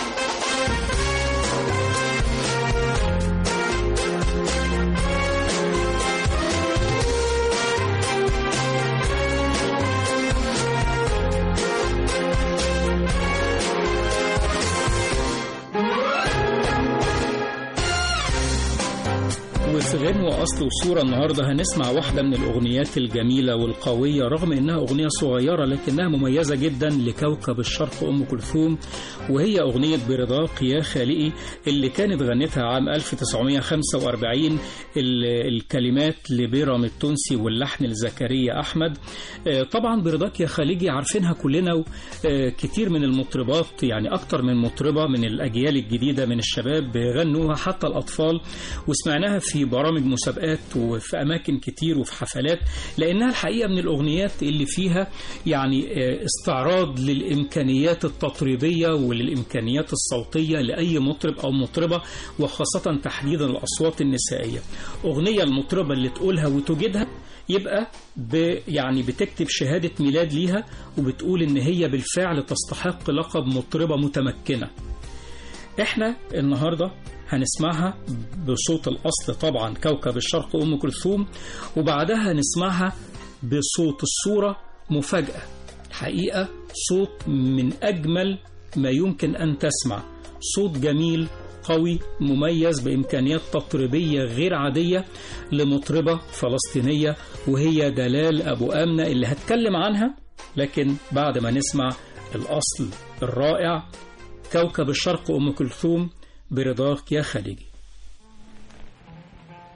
وفي غنوة أصل وصورة النهاردة هنسمع واحدة من الأغنيات الجميلة والقوية رغم إنها أغنية صغيرة لكنها مميزة جدا لكوكب الشرق أم كلثوم وهي أغنية برضاك يا خالقي اللي كانت غنتها عام 1945 ال- الكلمات لبيرام التونسي واللحن لزكريا أحمد آه، طبعا برضاك يا خالقي عارفينها كلنا وكتير من المطربات يعني أكتر من مطربة من الأجيال الجديدة من الشباب غنوها حتى الأطفال وسمعناها في برامج مسابقات وفي أماكن كتير وفي حفلات لأنها الحقيقة من الأغنيات اللي فيها يعني آه، استعراض للإمكانيات التطريبية وللإمكانيات الصوتية لأي مطرب أو مطربة وخاصة تحديدا الأصوات النسائية أغنية المطربة اللي تقولها وتجدها يبقى ب يعني بتكتب شهادة ميلاد ليها وبتقول إن هي بالفعل تستحق لقب مطربة متمكنة احنا النهارده هنسمعها بصوت الاصل طبعا كوكب الشرق ام كلثوم وبعدها نسمعها بصوت الصوره مفاجاه الحقيقه صوت من اجمل ما يمكن ان تسمع صوت جميل قوي مميز بامكانيات تطريبيه غير عاديه لمطربه فلسطينيه وهي دلال ابو امنه اللي هتكلم عنها لكن بعد ما نسمع الاصل الرائع كوكب الشرق أم كلثوم برضاك يا خليجي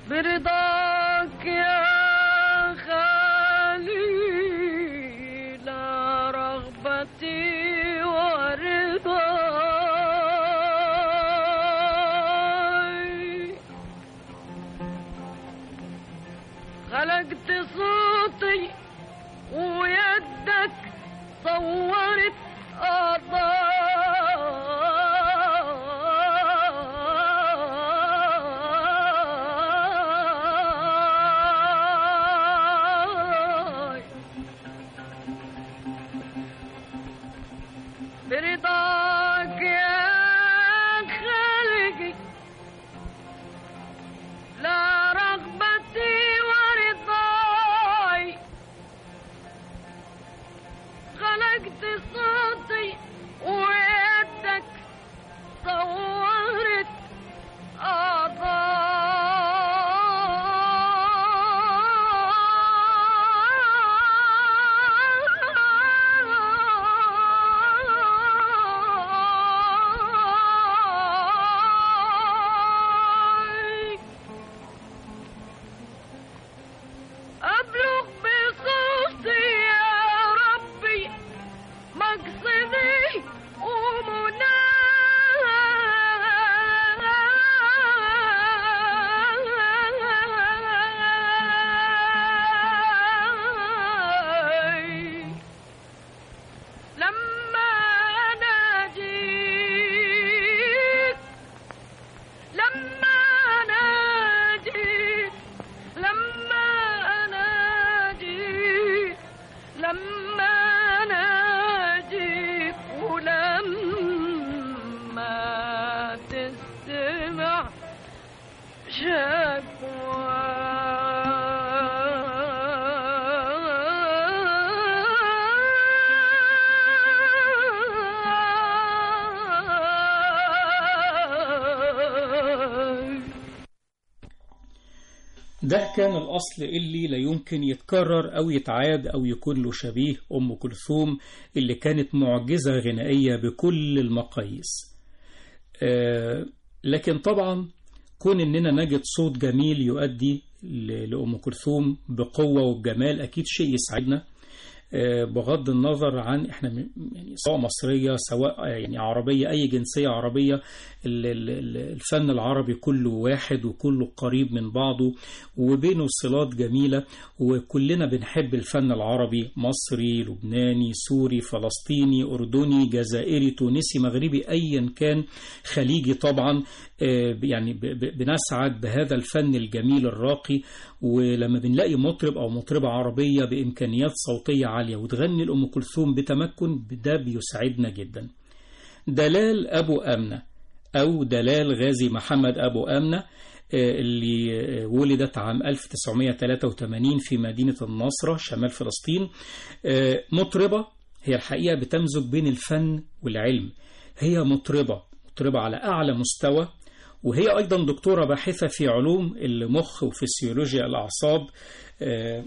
برضاك يا خالي لا رغبتي ورضاي خلقت صوتي ويدك صورت أضاي برضاك يا خالقي لا رغبتي ورضاي خلقت صوتي ويدك صورت أضاي أبلغ بصوتي يا ربي مقصدي ومناي لما ناجيك لما ناجيك لما ناجيك لما ناجيك ولما تستمع شكوى ده كان الأصل اللي لا يمكن يتكرر أو يتعاد أو يكون له شبيه أم كلثوم اللي كانت معجزة غنائية بكل المقاييس آه لكن طبعا كون إننا نجد صوت جميل يؤدي ل- لأم كلثوم بقوة وبجمال أكيد شيء يسعدنا آه، بغض النظر عن احنا م- يعني سواء مصرية سواء آه، يعني عربية أي جنسية عربية ال- ال- ال- الفن العربي كله واحد وكله قريب من بعضه وبينه صلات جميلة وكلنا بنحب الفن العربي مصري لبناني سوري فلسطيني أردني جزائري تونسي مغربي أيا كان خليجي طبعا آه، يعني ب- ب- بنسعد بهذا الفن الجميل الراقي ولما بنلاقي مطرب أو مطربة عربية بإمكانيات صوتية عالية وتغني الأم كلثوم بتمكن ده بيسعدنا جدا دلال أبو أمنة أو دلال غازي محمد أبو أمنة آه، اللي آه، ولدت عام 1983 في مدينة النصرة شمال فلسطين آه، مطربة هي الحقيقة بتمزج بين الفن والعلم هي مطربة مطربة على أعلى مستوى وهي أيضا دكتورة باحثة في علوم المخ وفسيولوجيا الأعصاب آه،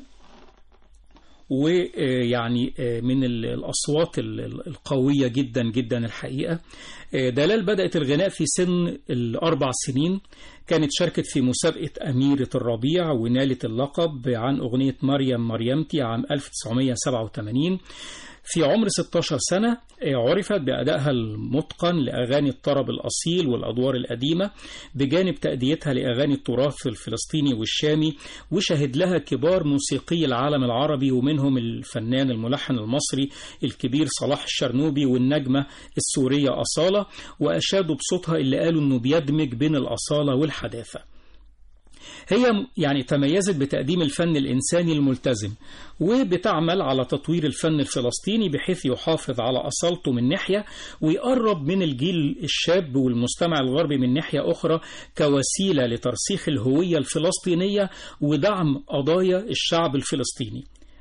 ويعني من ال- الأصوات ال- ال- القوية جدا جدا الحقيقة آه، دلال بدأت الغناء في سن الأربع سنين كانت شاركت في مسابقة أميرة الربيع ونالت اللقب عن أغنية مريم مريمتي عام 1987 في عمر 16 سنة آه، عرفت بأدائها المتقن لأغاني الطرب الأصيل والأدوار القديمة بجانب تأديتها لأغاني التراث الفلسطيني والشامي وشهد لها كبار موسيقي العالم العربي ومنهم الفنان الملحن المصري الكبير صلاح الشرنوبي والنجمة السورية أصالة وأشادوا بصوتها اللي قالوا أنه بيدمج بين الأصالة والحداثة هي يعني تميزت بتقديم الفن الإنساني الملتزم وبتعمل على تطوير الفن الفلسطيني بحيث يحافظ على أصالته من ناحية ويقرب من الجيل الشاب والمستمع الغربي من ناحية أخرى كوسيلة لترسيخ الهوية الفلسطينية ودعم قضايا الشعب الفلسطيني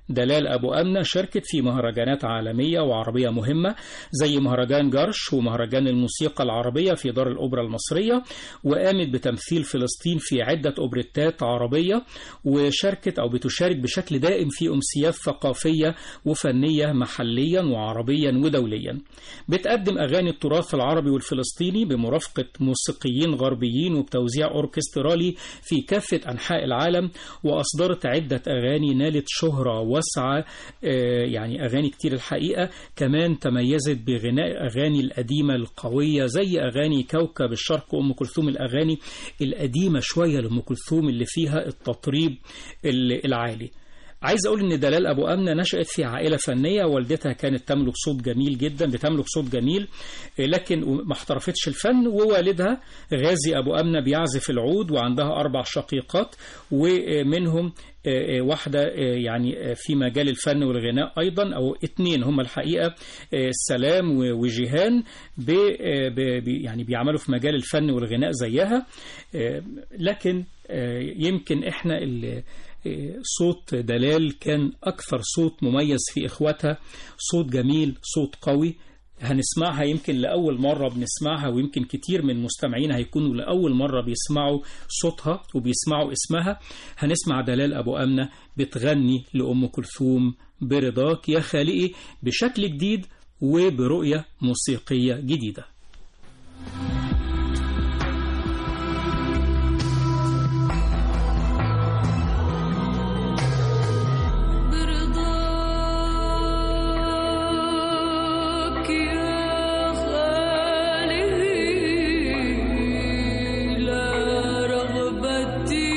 دلال أبو أمنة شاركت في مهرجانات عالمية وعربية مهمة زي مهرجان جرش ومهرجان الموسيقى العربية في دار الأوبرا المصرية وقامت بتمثيل فلسطين في عدة أوبريتات عربية وشاركت أو بتشارك بشكل دائم في أمسيات ثقافية وفنية محليا وعربيا ودوليا بتقدم أغاني التراث العربي والفلسطيني بمرافقة موسيقيين غربيين وبتوزيع أوركسترالي في كافة أنحاء العالم وأصدرت عدة أغاني نالت شهرة واسعة آه، يعني أغاني كتير الحقيقة كمان تميزت بغناء أغاني القديمة القوية زي أغاني كوكب الشرق أم كلثوم الأغاني القديمة شوية لأم كلثوم اللي فيها التطريب ال- العالي عايز اقول ان دلال ابو امنه نشات في عائله فنيه والدتها كانت تملك صوت جميل جدا بتملك صوت جميل آه، لكن ما احترفتش الفن ووالدها غازي ابو امنه بيعزف العود وعندها اربع شقيقات ومنهم آه، آه، واحدة آه، يعني آه، في مجال الفن والغناء أيضا أو اتنين هم الحقيقة آه، سلام و- وجيهان ب- آه، ب- ب- يعني بيعملوا في مجال الفن والغناء زيها آه، لكن آه، يمكن احنا ال- آه، صوت دلال كان أكثر صوت مميز في إخواتها صوت جميل صوت قوي هنسمعها يمكن لأول مرة بنسمعها ويمكن كتير من مستمعينا هيكونوا لأول مرة بيسمعوا صوتها وبيسمعوا اسمها هنسمع دلال أبو أمنة بتغني لأم كلثوم برضاك يا خالقي بشكل جديد وبرؤية موسيقية جديدة برضاك يا خالقي لا رغبتي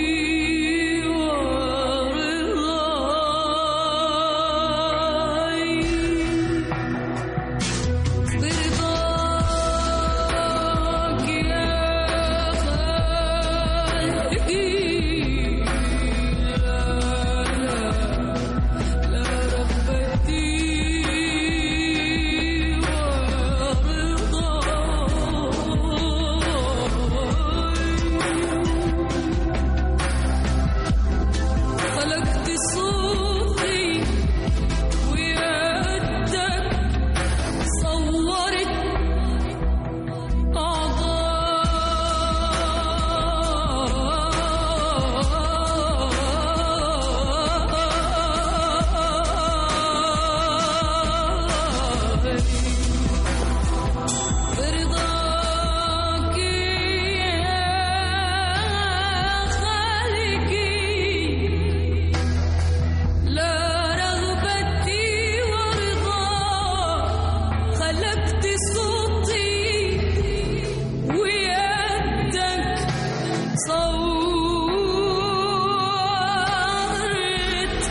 ورضاي برضاك يا خالقي لا لا لا رغبتي ورضاي خلقت صوتي ويدك صورت برضاك يا خالقي لا رغبتي ورضاك خلقت صوتي ويدك صورت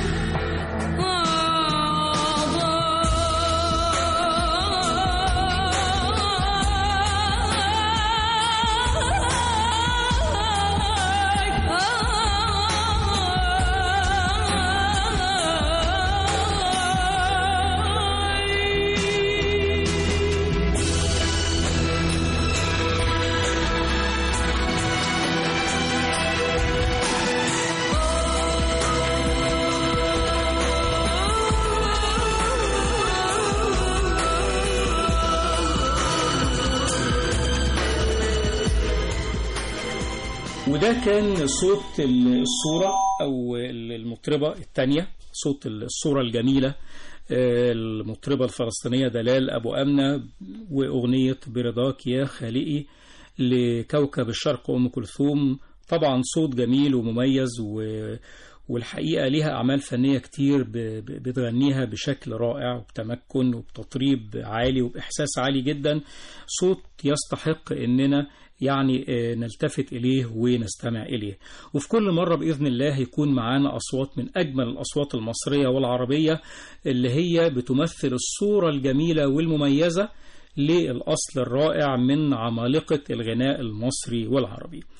وده كان صوت ال- الصورة أو المطربة الثانية صوت الصورة الجميلة آه، المطربة الفلسطينية دلال أبو أمنة وأغنية برضاك يا خالقي لكوكب الشرق أم كلثوم طبعا صوت جميل ومميز و والحقيقة ليها أعمال فنية كتير ب- ب- بتغنيها بشكل رائع وبتمكن وبتطريب عالي وبإحساس عالي جدا صوت يستحق إننا يعني آه، نلتفت إليه ونستمع إليه وفي كل مرة بإذن الله هيكون معانا أصوات من أجمل الأصوات المصرية والعربية اللي هي بتمثل الصورة الجميلة والمميزة للأصل الرائع من عمالقة الغناء المصري والعربي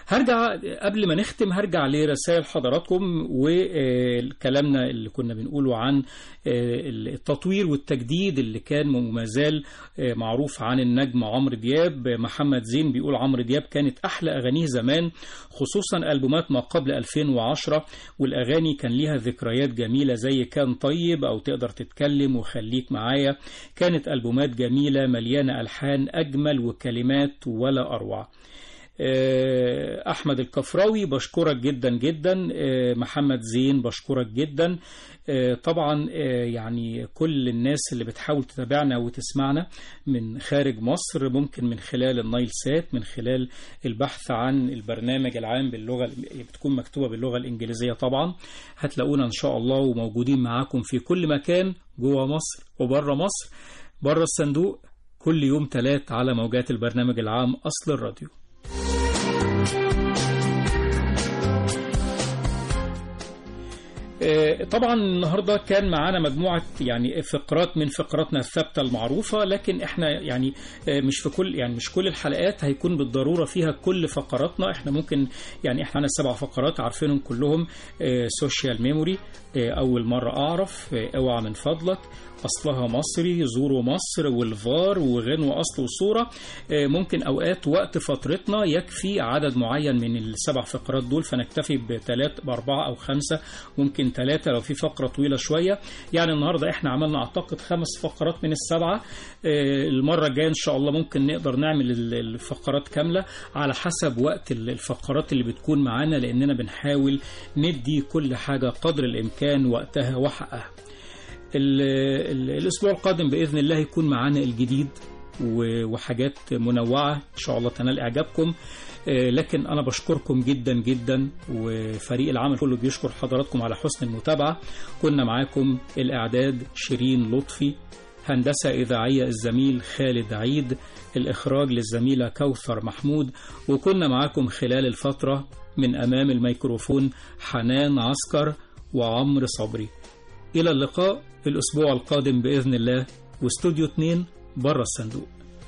هرجع قبل ما نختم هرجع لرسائل حضراتكم وكلامنا اللي كنا بنقوله عن آه، التطوير والتجديد اللي كان وما زال آه، معروف عن النجم عمرو دياب محمد زين بيقول عمرو دياب كانت أحلى أغانيه زمان خصوصا ألبومات ما قبل 2010 والأغاني كان ليها ذكريات جميلة زي كان طيب أو تقدر تتكلم وخليك معايا كانت ألبومات جميلة مليانة ألحان أجمل وكلمات ولا أروع آه، أحمد الكفراوي بشكرك جدا جدا آه، محمد زين بشكرك جدا آه، طبعا آه، يعني كل الناس اللي بتحاول تتابعنا وتسمعنا من خارج مصر ممكن من خلال النايل سات من خلال البحث عن البرنامج العام باللغة بتكون مكتوبة باللغة الإنجليزية طبعا هتلاقونا إن شاء الله وموجودين معاكم في كل مكان جوه مصر وبره مصر بره الصندوق كل يوم تلات على موجات البرنامج العام أصل الراديو آه، طبعا النهارده كان معانا مجموعه يعني فقرات من فقراتنا الثابته المعروفه لكن احنا يعني آه، مش في كل يعني مش كل الحلقات هيكون بالضروره فيها كل فقراتنا احنا ممكن يعني احنا عندنا سبع فقرات عارفينهم كلهم آه، سوشيال ميموري آه، اول مره اعرف آه، اوعى من فضلك اصلها مصري زوروا مصر والفار وغنوا اصل وصوره آه، ممكن اوقات وقت فترتنا يكفي عدد معين من السبع فقرات دول فنكتفي بثلاث باربعه او خمسه ممكن ثلاثه لو في فقره طويله شويه يعني النهارده احنا عملنا اعتقد خمس فقرات من السبعه آه، المره الجايه ان شاء الله ممكن نقدر نعمل ال- الفقرات كامله على حسب وقت ال- الفقرات اللي بتكون معانا لاننا بنحاول ندي كل حاجه قدر الامكان وقتها وحقها ال- ال- الأسبوع القادم بإذن الله يكون معانا الجديد و- وحاجات منوعة إن شاء الله تنال إعجابكم آه، لكن أنا بشكركم جدا جدا وفريق العمل كله بيشكر حضراتكم على حسن المتابعة كنا معاكم الإعداد شيرين لطفي هندسة إذاعية الزميل خالد عيد الإخراج للزميلة كوثر محمود وكنا معاكم خلال الفترة من أمام الميكروفون حنان عسكر وعمرو صبري إلى اللقاء الأسبوع القادم بإذن الله واستوديو 2 بره الصندوق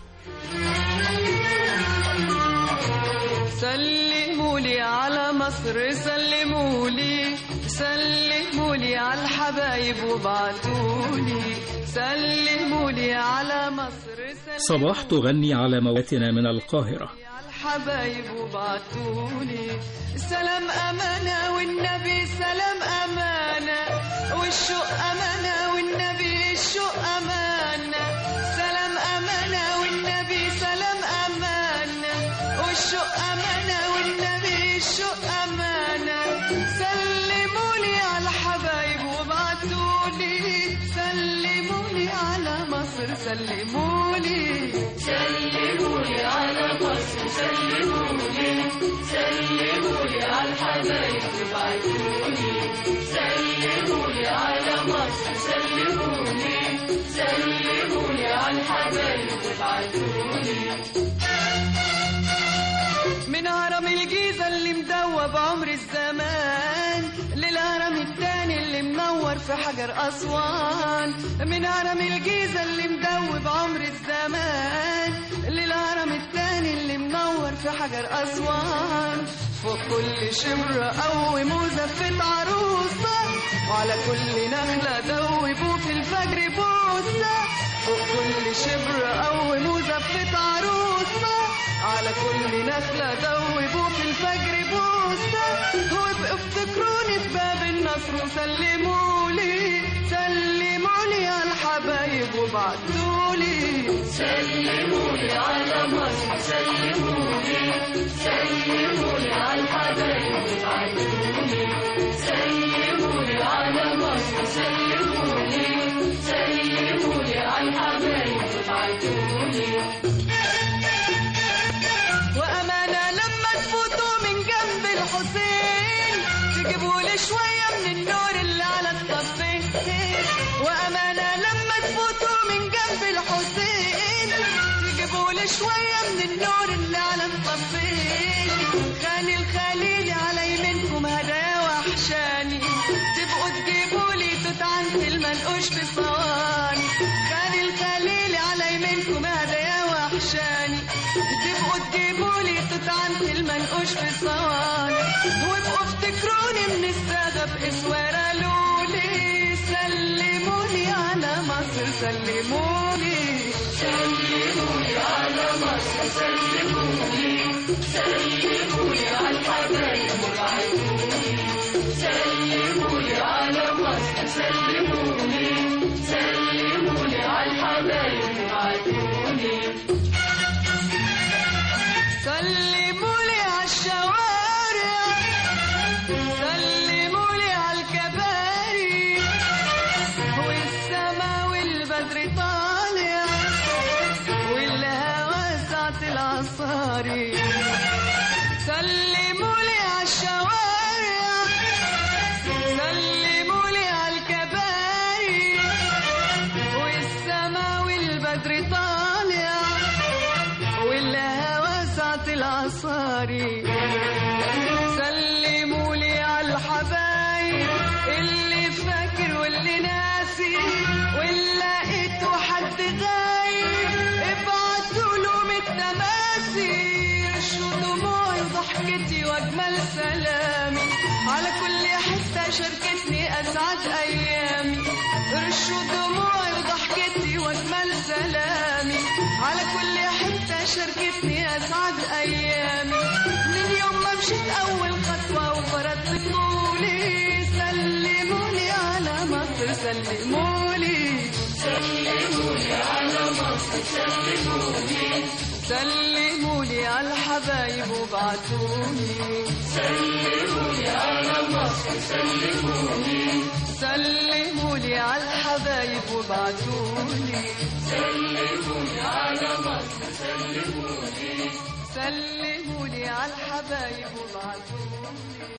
سلموا لي على مصر سلموا لي سلموا لي على الحبايب وابعتوا لي سلموا لي على مصر صباح تغني على مواتنا من القاهرة الحبايب وبعتولي سلام أمانة والنبي سلام أمانة والشوق أمانة والنبي الشوق أمانة سلام أمانة والنبي سلام أمانة والشوق أمانة والنبي الشوق أمانة سلموا لي على الحبايب وبعتولي سلموا لي على مصر سلموا لي سلموا لي على مصر سلموا لي سلموا لي على الحبايب وبعتولي سلموا لي على مصر سلموا لي سلموا لي على الحبايب وبعتولي من هرم الجيزة اللي مدوب عمر الزمان للهرم التاني اللي منور في حجر أسوان من هرم الجيزة اللي مدوب عمر الزمان للهرم التاني اللي منور في حجر أسوان فوق كل شمرة قوم وزفت عروسة وعلى كل نخلة دوبوا في الفجر بوسة فوق كل شبر قوم وزفت عروسة على كل نخلة دوبوا في الفجر بوسة وابقوا افتكروني في باب النصر وسلموا لي سلموا لي على الحبايب وبعتوا لي سلموا لي على مصر سلموا لي سلموا لي على الحبايب وبعتوا لي سلموا لي على مصر سلموا لي سلموا لي على الحبايب وبعتوا لي وأمانة لما تفوتوا من جنب الحسين تجيبوا لي شوية من النور اللي على الطفين وأمانة لما تفوتوا من جنب الحسين تجيبوا لي شوية من النور اللي على الطفين خالي الخليل على يمينكم هدايا وحشاني تبقوا تجيبوا لي توت عند المنقوش في صواني خالي الخليل على يمينكم هدايا وحشاني تبقوا تجيبوا لي توت عند المنقوش في الصواني وابقوا افتكروني من السادة بإسوارة لولي سلموني على مصر سلموني سلموني على مصر سلموني سلموني على الحبايب وبعتوني سلموني على مصر سلموني سلموني على الحبايب وبعتوني سلمولي على الشوارع سلمولي على الكباري والسما والبدر طالع والهوى ساعة العصاري سلمولي على الشوارع سلمولي على الكباري والسما والبدر طالع والهوى ساعة العصاري سلموا لي على الحبايب اللي فاكر واللي ناسي واللي لقيته حد غايب ابعتوا له من التماسي شو دموعي وضحكتي واجمل سلامي على كل حتة شاركتني اسعد ايامي رشوا دموعي وضحكتي واجمل سلامي على كل حتة شاركتني اسعد ايامي من يوم ما مشيت اول خطوة وفرضت طولي سلموني على مصر سلموني سلموني على مصر سلموني سلموني على الحبايب وبعتوني سلموني على مصر سلموني سلموني على الحبايب وبعتوني سلموني على مصر سلموني سلموني على الحبايب وبعتوني